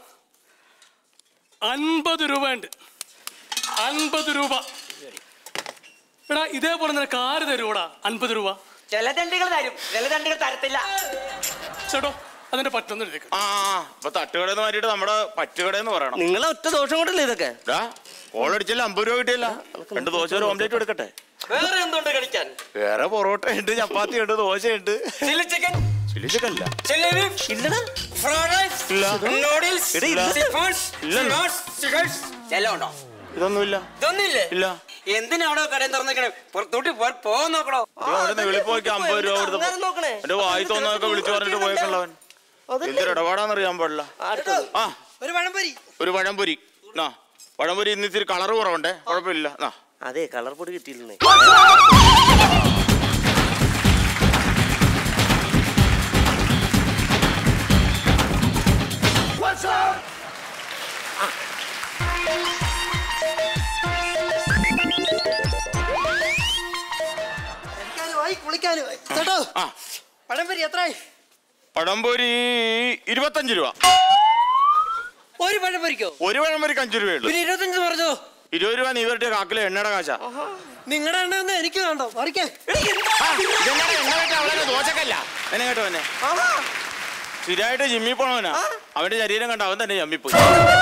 അൻപത് രൂപ ഉണ്ട് അൻപത് രൂപ എടാ ഇതേപോലെ നിനക്ക് ആര് തരൂടാ അൻപത് രൂപ ചില തണ്ടികൾ തരും ചില തണ്ടികൾ തരത്തില്ല ചേട്ടോ അതിന്റെ പറ്റൊന്നും എഴുതിക്ക് ആ ഇപ്പൊ തട്ടുകടന്ന് മാറ്റിട്ട് നമ്മുടെ പറ്റുകടന്ന് പറയണം നിങ്ങളെ ഒറ്റ ദോഷം കൊണ്ടല്ലേ ഇതൊക്കെ ഡാ കോളടിച്ചല്ല അമ്പത് രൂപ കിട്ടിയല്ല രണ്ട് ദോശ ഒരു ഓംലേറ്റ് എടുക്കട്ടെ വേറെ എന്തുണ്ട് കഴിക്കാൻ വേറെ പൊറോട്ട ഉണ്ട് ചപ്പാത്തി ഉണ്ട് ദോശയുണ്ട് ചില്ലി ചിക്കൻ ചില്ലി ചിക്കൻ ഇല്ല ചില്ലി ബീഫ് ഇല്ലടാ ഫ്രൈഡ് റൈസ് ഇല്ല. നൂഡിൽസ് എടാ, ഇല്ല. സിഫോൺസ് ഇല്ല. സിനോസ് ചിക്കൻസ് എല്ലാം ഉണ്ടോ ഇതൊന്നുമില്ല ഇതൊന്നുമില്ലേ ഇല്ല എന്തിനാ അവിടെ കടയിൽ തുറന്നേക്കണേ പുറത്തോട്ട് പോ- പോകാൻ നോക്കണോ നീ അവിടെ വെളിപ്പോയ്ക്ക് അമ്പത് രൂപ കൊടുത്തപ്പോ അങ്ങനെ നോക്കണേ എന്റെ വായി തോന്നൊക്കെ വിളിച്ചു പറഞ്ഞിട്ട് പോയേക്കുള്ളവൻ എന്തൊരു ഇടപാടാന്നറിയാൻ പാടില്ല ആ ഒരു പഴംപൊരി ഒരു പഴംപൊരി ആ പഴംപൊരി ഇന്ന് ഇത്തിരി കളർ കുറവുണ്ടേ കുഴപ്പമില്ല ആ അതെ കളർ പൊടി കിട്ടിയില്ലേ കുളിക്കാനുമായി ചേട്ടോ ആ പഴംപൊരി എത്രയായി പഴംപൊരി ഇരുപത്തഞ്ച് രൂപ ഒരു പഴംപൊരിക്കോ ഒരു പഴംപൊരിക്ക് അഞ്ച് രൂപയുള്ളൂ പിന്നെ ഇരുപത്തഞ്ച് പറഞ്ഞോ ഇരുപത് രൂപ നീ ഇവരുടെ കാക്കിലെ എണ്ണയുടെ കാശാ നിങ്ങളുടെ എണ്ണ ഒന്ന് എനിക്ക് വേണ്ടോ മറിക്കേ ദോശക്കല്ല എന്നെ കേട്ടോ എന്നെ സ്ഥിരമായിട്ട് ജിമ്മി പോണവനാ അവന്റെ ശരീരം കണ്ട അവൻ തന്നെ ജമ്മിപ്പോയി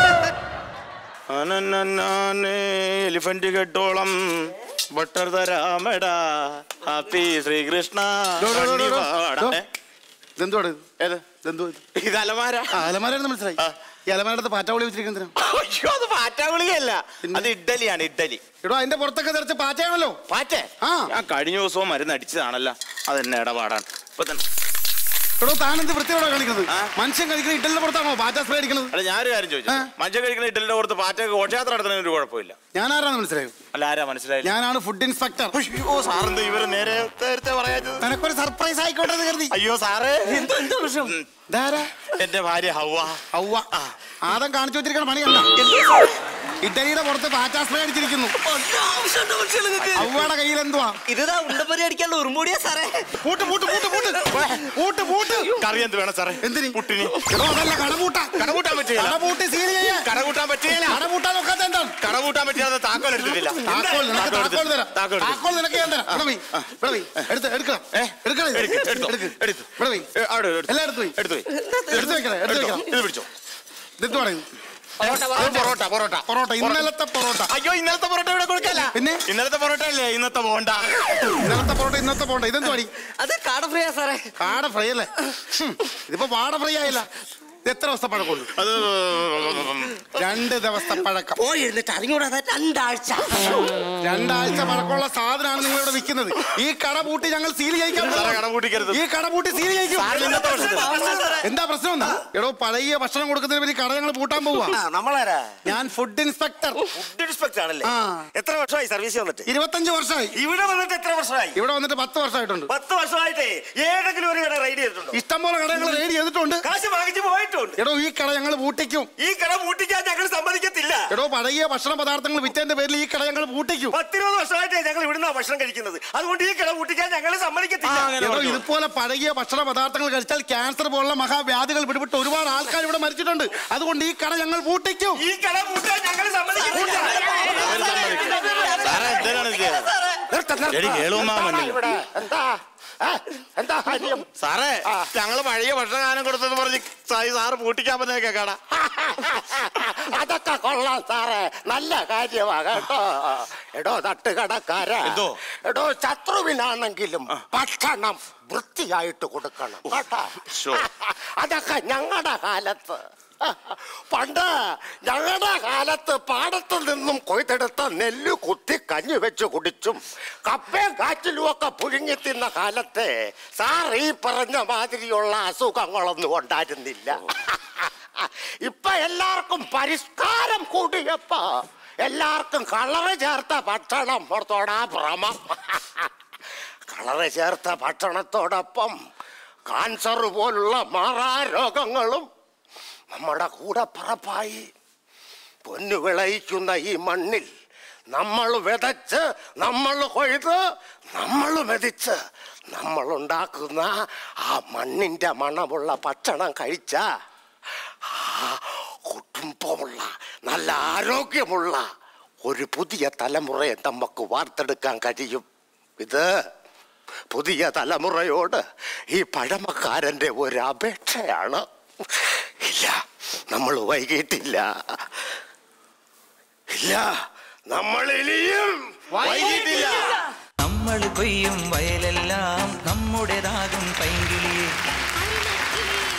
എലിഫന്റ് കെട്ടോളം ബട്ടർ തരാമടാ ഹാപ്പി ശ്രീകൃഷ്ണ കണ്ണിവാടാ. ഏ? ഇതെന്തുവാണ് ഏത് ഇതെന്തുവാ ഇത്? ഇത് അലമാര ആ, അലമാരാണെന്ന് മനസ്സിലായി ഈ അലമാരടുത്ത് പാറ്റാവളി വെച്ചിരിക്കുന്നതിനാ അയ്യോ അത് പാറ്റാഗുളികയല്ല അത് ഇഡ്ഡലിയാണ് ഇഡ്ഡലി എടോ അതിന്റെ പുറത്തൊക്കെ നിറച്ച് പാറ്റയാണല്ലോ പാറ്റേ ആ ഞാൻ കഴിഞ്ഞ ദിവസവും മരുന്ന് അടിച്ചതാണല്ലോ അതെന്നെ ഇടപാടാണ് ഇപ്പൊ തന്നെ എടോ താൻ എന്ത് വൃത്തിയോടെ കാണിക്കുന്നത് മനുഷ്യൻ കഴിക്കുന്ന ഇഡലിന്റെ പുറത്താണോ പാറ്റ സ്പ്രേ അടിക്കുന്നത് അല്ല ഞാനൊരു കാര്യം ചോദിച്ചു മനുഷ്യ കഴിക്കുന്ന ഇഡലിന്റെ പുറത്ത് പാറ്റയൊക്കെ ഘോഷയാത്ര നടത്തുന്നതിന് ഒരു കുഴപ്പമില്ല ഞാൻ ആരാന്ന് മനസ്സിലായോ അല്ല ആരാ മനസ്സിലായില്ല ഞാനാണ് ഫുഡ് ഇൻസ്പെക്ടർ അയ്യോ സാറെന്താ ഇവര് നേരെ നേരത്തെ പറയാഞ്ഞത് നിനക്കൊരു സർപ്രൈസ് ആയിക്കോട്ടെ എന്ന് കരുതി അയ്യോ സാറേ എന്തോ എന്തോ വിഷയം ഇതാരാ എന്റെ ഭാര്യ ഹൗവ ഔവ ആദം കാണിച്ചു വെച്ചിരിക്കണ പണി കണ്ട ഇഡലിയുടെ പുറത്ത് പാറ്റ സ്പ്രേ അടിച്ചിരിക്കുന്നു ആവശ്യമുണ്ടോ മനുഷ്യൻ നിങ്ങൾക്ക് ഔവയുടെ കയ്യിൽ എന്തുവാ ഇതാ ഉണ്ടപ്പരി അടിക്കാനുള്ള ഉറുമ്പൂടിയാ സാറേ പൂട്ട് പൂട്ട് പൂട്ട് പൂട്ട് പൂട്ട് പൂട്ട് കറി എന്ത് വേണം സാറേ എന്തിന് പുട്ടിന് എടോ അതല്ല കടപൂട്ട കടകൂട്ടാൻ പറ്റില്ല കടപൂട്ടി സീൽ ചെയ്യാ കടകൂട്ടാൻ പറ്റില്ല കടപൂട്ടാൻ നോക്കാത്ത എന്താണ് കടകൂട്ടാൻ പറ്റിയാതെ താക്കോൽ എടുത്തിട്ടില്ല താക്കോൽ നിനക്ക് താക്കോൽ തരാം താക്കോൽ എടുത്ത്. താക്കോൽ നിനക്ക് ഞാൻ തരാം ഇവിടെ പോയി ഇവിടെ പോയി എടുത്ത് എടുക്കണം ഏ? എടുക്കണം ഇത്. എടുക്ക്, എടുത്തോ, എടുക്ക്. എടുത്ത്. ഇവിടെ പോയി ഏ, അവിടെ എടുത്ത്. എല്ലാം എടുത്ത് പോയി എടുത്ത് പോയി. എടുത്ത് വെക്കണം എടുത്ത് എടുത്തോ, വെക്കണം ഇത് പിടിച്ചോ ഇതെന്ത് പറയും അത് പൊറോട്ട പൊറോട്ട പൊറോട്ട ഇന്നലത്തെ പൊറോട്ട അയ്യോ ഇന്നലത്തെ പൊറോട്ട ഇവിടെ കൊടുക്കല്ല പിന്നെ? ഇന്നലത്തെ പൊറോട്ട അല്ലേ ഇന്നത്തെ പോണ്ട ഇന്നലത്തെ പൊറോട്ട ഇന്നത്തെ പോണ്ട ഇതെന്ത് പണി അത് കാട ഫ്രീയാ സാറേ കാട ഫ്രൈ അല്ലേ ഹും, ഇതിപ്പോ വാട ഫ്രൈ ആയില്ല ഇത് എത്ര ദിവസത്തെ പഴക്കമുള്ളൂ അത് രണ്ട് ദിവസത്തെ പഴക്കം ഓ ഇരുന്നിട്ട് അറിഞ്ഞൂടാ രണ്ടാഴ്ച രണ്ടാഴ്ച പഴക്കമുള്ള സാധനമാണ് നിങ്ങൾ ഇവിടെ വിൽക്കുന്നത് ഈ കട പൂട്ടി ഞങ്ങൾ സീൽ ചെയ്യിക്കാൻ സാറേ, പോവാ. കട പൂട്ടിക്കരുത്. ഈ കട പൂട്ടി സീൽ ചെയ്യിക്കും സാറിന് ഇന്നത്തെ പ്രശ്നം. എന്താ പ്രശ്നം എന്താ എടോ പഴയ ഭക്ഷണം കൊടുക്കുന്നതിന് വേണ്ടി കട ഞങ്ങൾ പൂട്ടാൻ പോവാ നമ്മളാരാ ഞാൻ ഫുഡ് ഇൻസ്പെക്ടർ ഫുഡ് ഇൻസ്പെക്ടർ ആണല്ലേ ആ. എത്ര വർഷമായി സർവീസ് വന്നിട്ട് ഇരുപത്തഞ്ച് വർഷമായി ഇവിടെ വന്നിട്ട് എത്ര വർഷമായി ഇവിടെ വന്നിട്ട് പത്ത് വർഷമായിട്ടുണ്ട് പത്ത് വർഷമായിട്ടേ ഏതെങ്കിലും ഒരു കട റൈഡ് ചെയ്തിട്ടുണ്ടോ ഇഷ്ടം പോലെ കട ഞങ്ങൾ റെഡി ചെയ്തിട്ടുണ്ട് കാശ് വാങ്ങിച്ചു പോയിട്ടുണ്ട് എടോ ഈ കട ഞങ്ങൾ പൂട്ടിക്കും ഈ കട പൂട്ടിക്കാൻ ഞങ്ങൾ സമ്മതിക്കത്തില്ല എടോ പഴയ ഭക്ഷണ പദാർത്ഥങ്ങൾ വിറ്റതിന്റെ പേരിൽ ഈ കട ഞങ്ങൾ പൂട്ടിക്കും പത്തിരുപത് വർഷമായിട്ടേ ഞങ്ങൾ ഇവിടുന്ന് ഭക്ഷണം കഴിക്കുന്നത് അതുകൊണ്ട് ഈ കട പൂട്ടിക്കാൻ ഞങ്ങൾ സമ്മതിക്കത്തില്ല എടോ ഇതുപോലെ പഴകിയ ഭക്ഷണ പദാർത്ഥങ്ങൾ കഴിച്ചാൽ ക്യാൻസർ പോലുള്ള മഹാവ്യാധികൾ പിടിപെട്ട് ഒരുപാട് ആൾക്കാർ ഇവിടെ മരിച്ചിട്ടുണ്ട് അതുകൊണ്ട് ഈ കട ഞങ്ങൾ പൂട്ടിക്കും ഈ കട പൂട്ടാൻ ഞങ്ങൾ സമ്മതിക്കത്തില്ല സാറേ എന്തിനാണ് ഇത് എടി കേളുമാ മണ്ണിൽ എന്താ ഏ? എന്താ കാര്യം സാറേ ഞങ്ങള് പഴയ ഭക്ഷണകാലം കൊടുത്തെന്ന് പറഞ്ഞ് സായി സാറ് പൂട്ടിക്കാൻ പറ്റുന്ന കട അതൊക്കെ കൊള്ളാം സാറേ നല്ല കാര്യമാ കേട്ടോ എടോ തട്ടുകടക്കാരാ എന്തോ? എടോ ശത്രുവിനാണെങ്കിലും ഭക്ഷണം വൃത്തിയായിട്ട് കൊടുക്കണം കേട്ടോ ശോ. അതൊക്കെ ഞങ്ങളുടെ കാലത്ത് പണ്ട് ഞങ്ങളുടെ കാലത്ത് പാടത്തു നിന്നും കൊയ്തെടുത്ത നെല്ല് കുത്തി കഞ്ഞി വെച്ച് കുടിച്ചും കപ്പയും കാച്ചിലും ഒക്കെ പുഴുങ്ങി തിന്ന കാലത്തെ സാർ ഈ പറഞ്ഞ മാതിരിയുള്ള അസുഖങ്ങളൊന്നും ഉണ്ടായിരുന്നില്ല ഇപ്പൊ എല്ലാവർക്കും പരിഷ്കാരം കൂടിയപ്പോ എല്ലാവർക്കും കളറ് ചേർത്ത ഭക്ഷണം പുറത്തോടാ ഭ്രമം കളറ് ചേർത്ത ഭക്ഷണത്തോടൊപ്പം കാൻസർ പോലുള്ള മാറാരോഗങ്ങളും നമ്മുടെ കൂടെ പറപ്പായി പൊന്നു വിളയിക്കുന്ന ഈ മണ്ണിൽ നമ്മൾ വിതച്ച് നമ്മൾ കൊയ്ത് നമ്മൾ മെതിച്ച് നമ്മൾ ഉണ്ടാക്കുന്ന ആ മണ്ണിന്റെ മണമുള്ള ഭക്ഷണം കഴിച്ച ആ കുടുംബമുള്ള നല്ല ആരോഗ്യമുള്ള ഒരു പുതിയ തലമുറയെ നമുക്ക് വാർത്തെടുക്കാൻ കഴിയും ഇത് പുതിയ തലമുറയോട് ഈ പഴമക്കാരൻ്റെ ഒരു അപേക്ഷയാണ് ഇല്ല നമ്മൾ വൈകിട്ടില്ല ഇല്ല നമ്മൾ ഇനിയും വൈകിട്ടില്ല നമ്മൾ കൊയ്യും വയലെല്ലാം നമ്മുടേതാകും പൈങ്കിളിയെ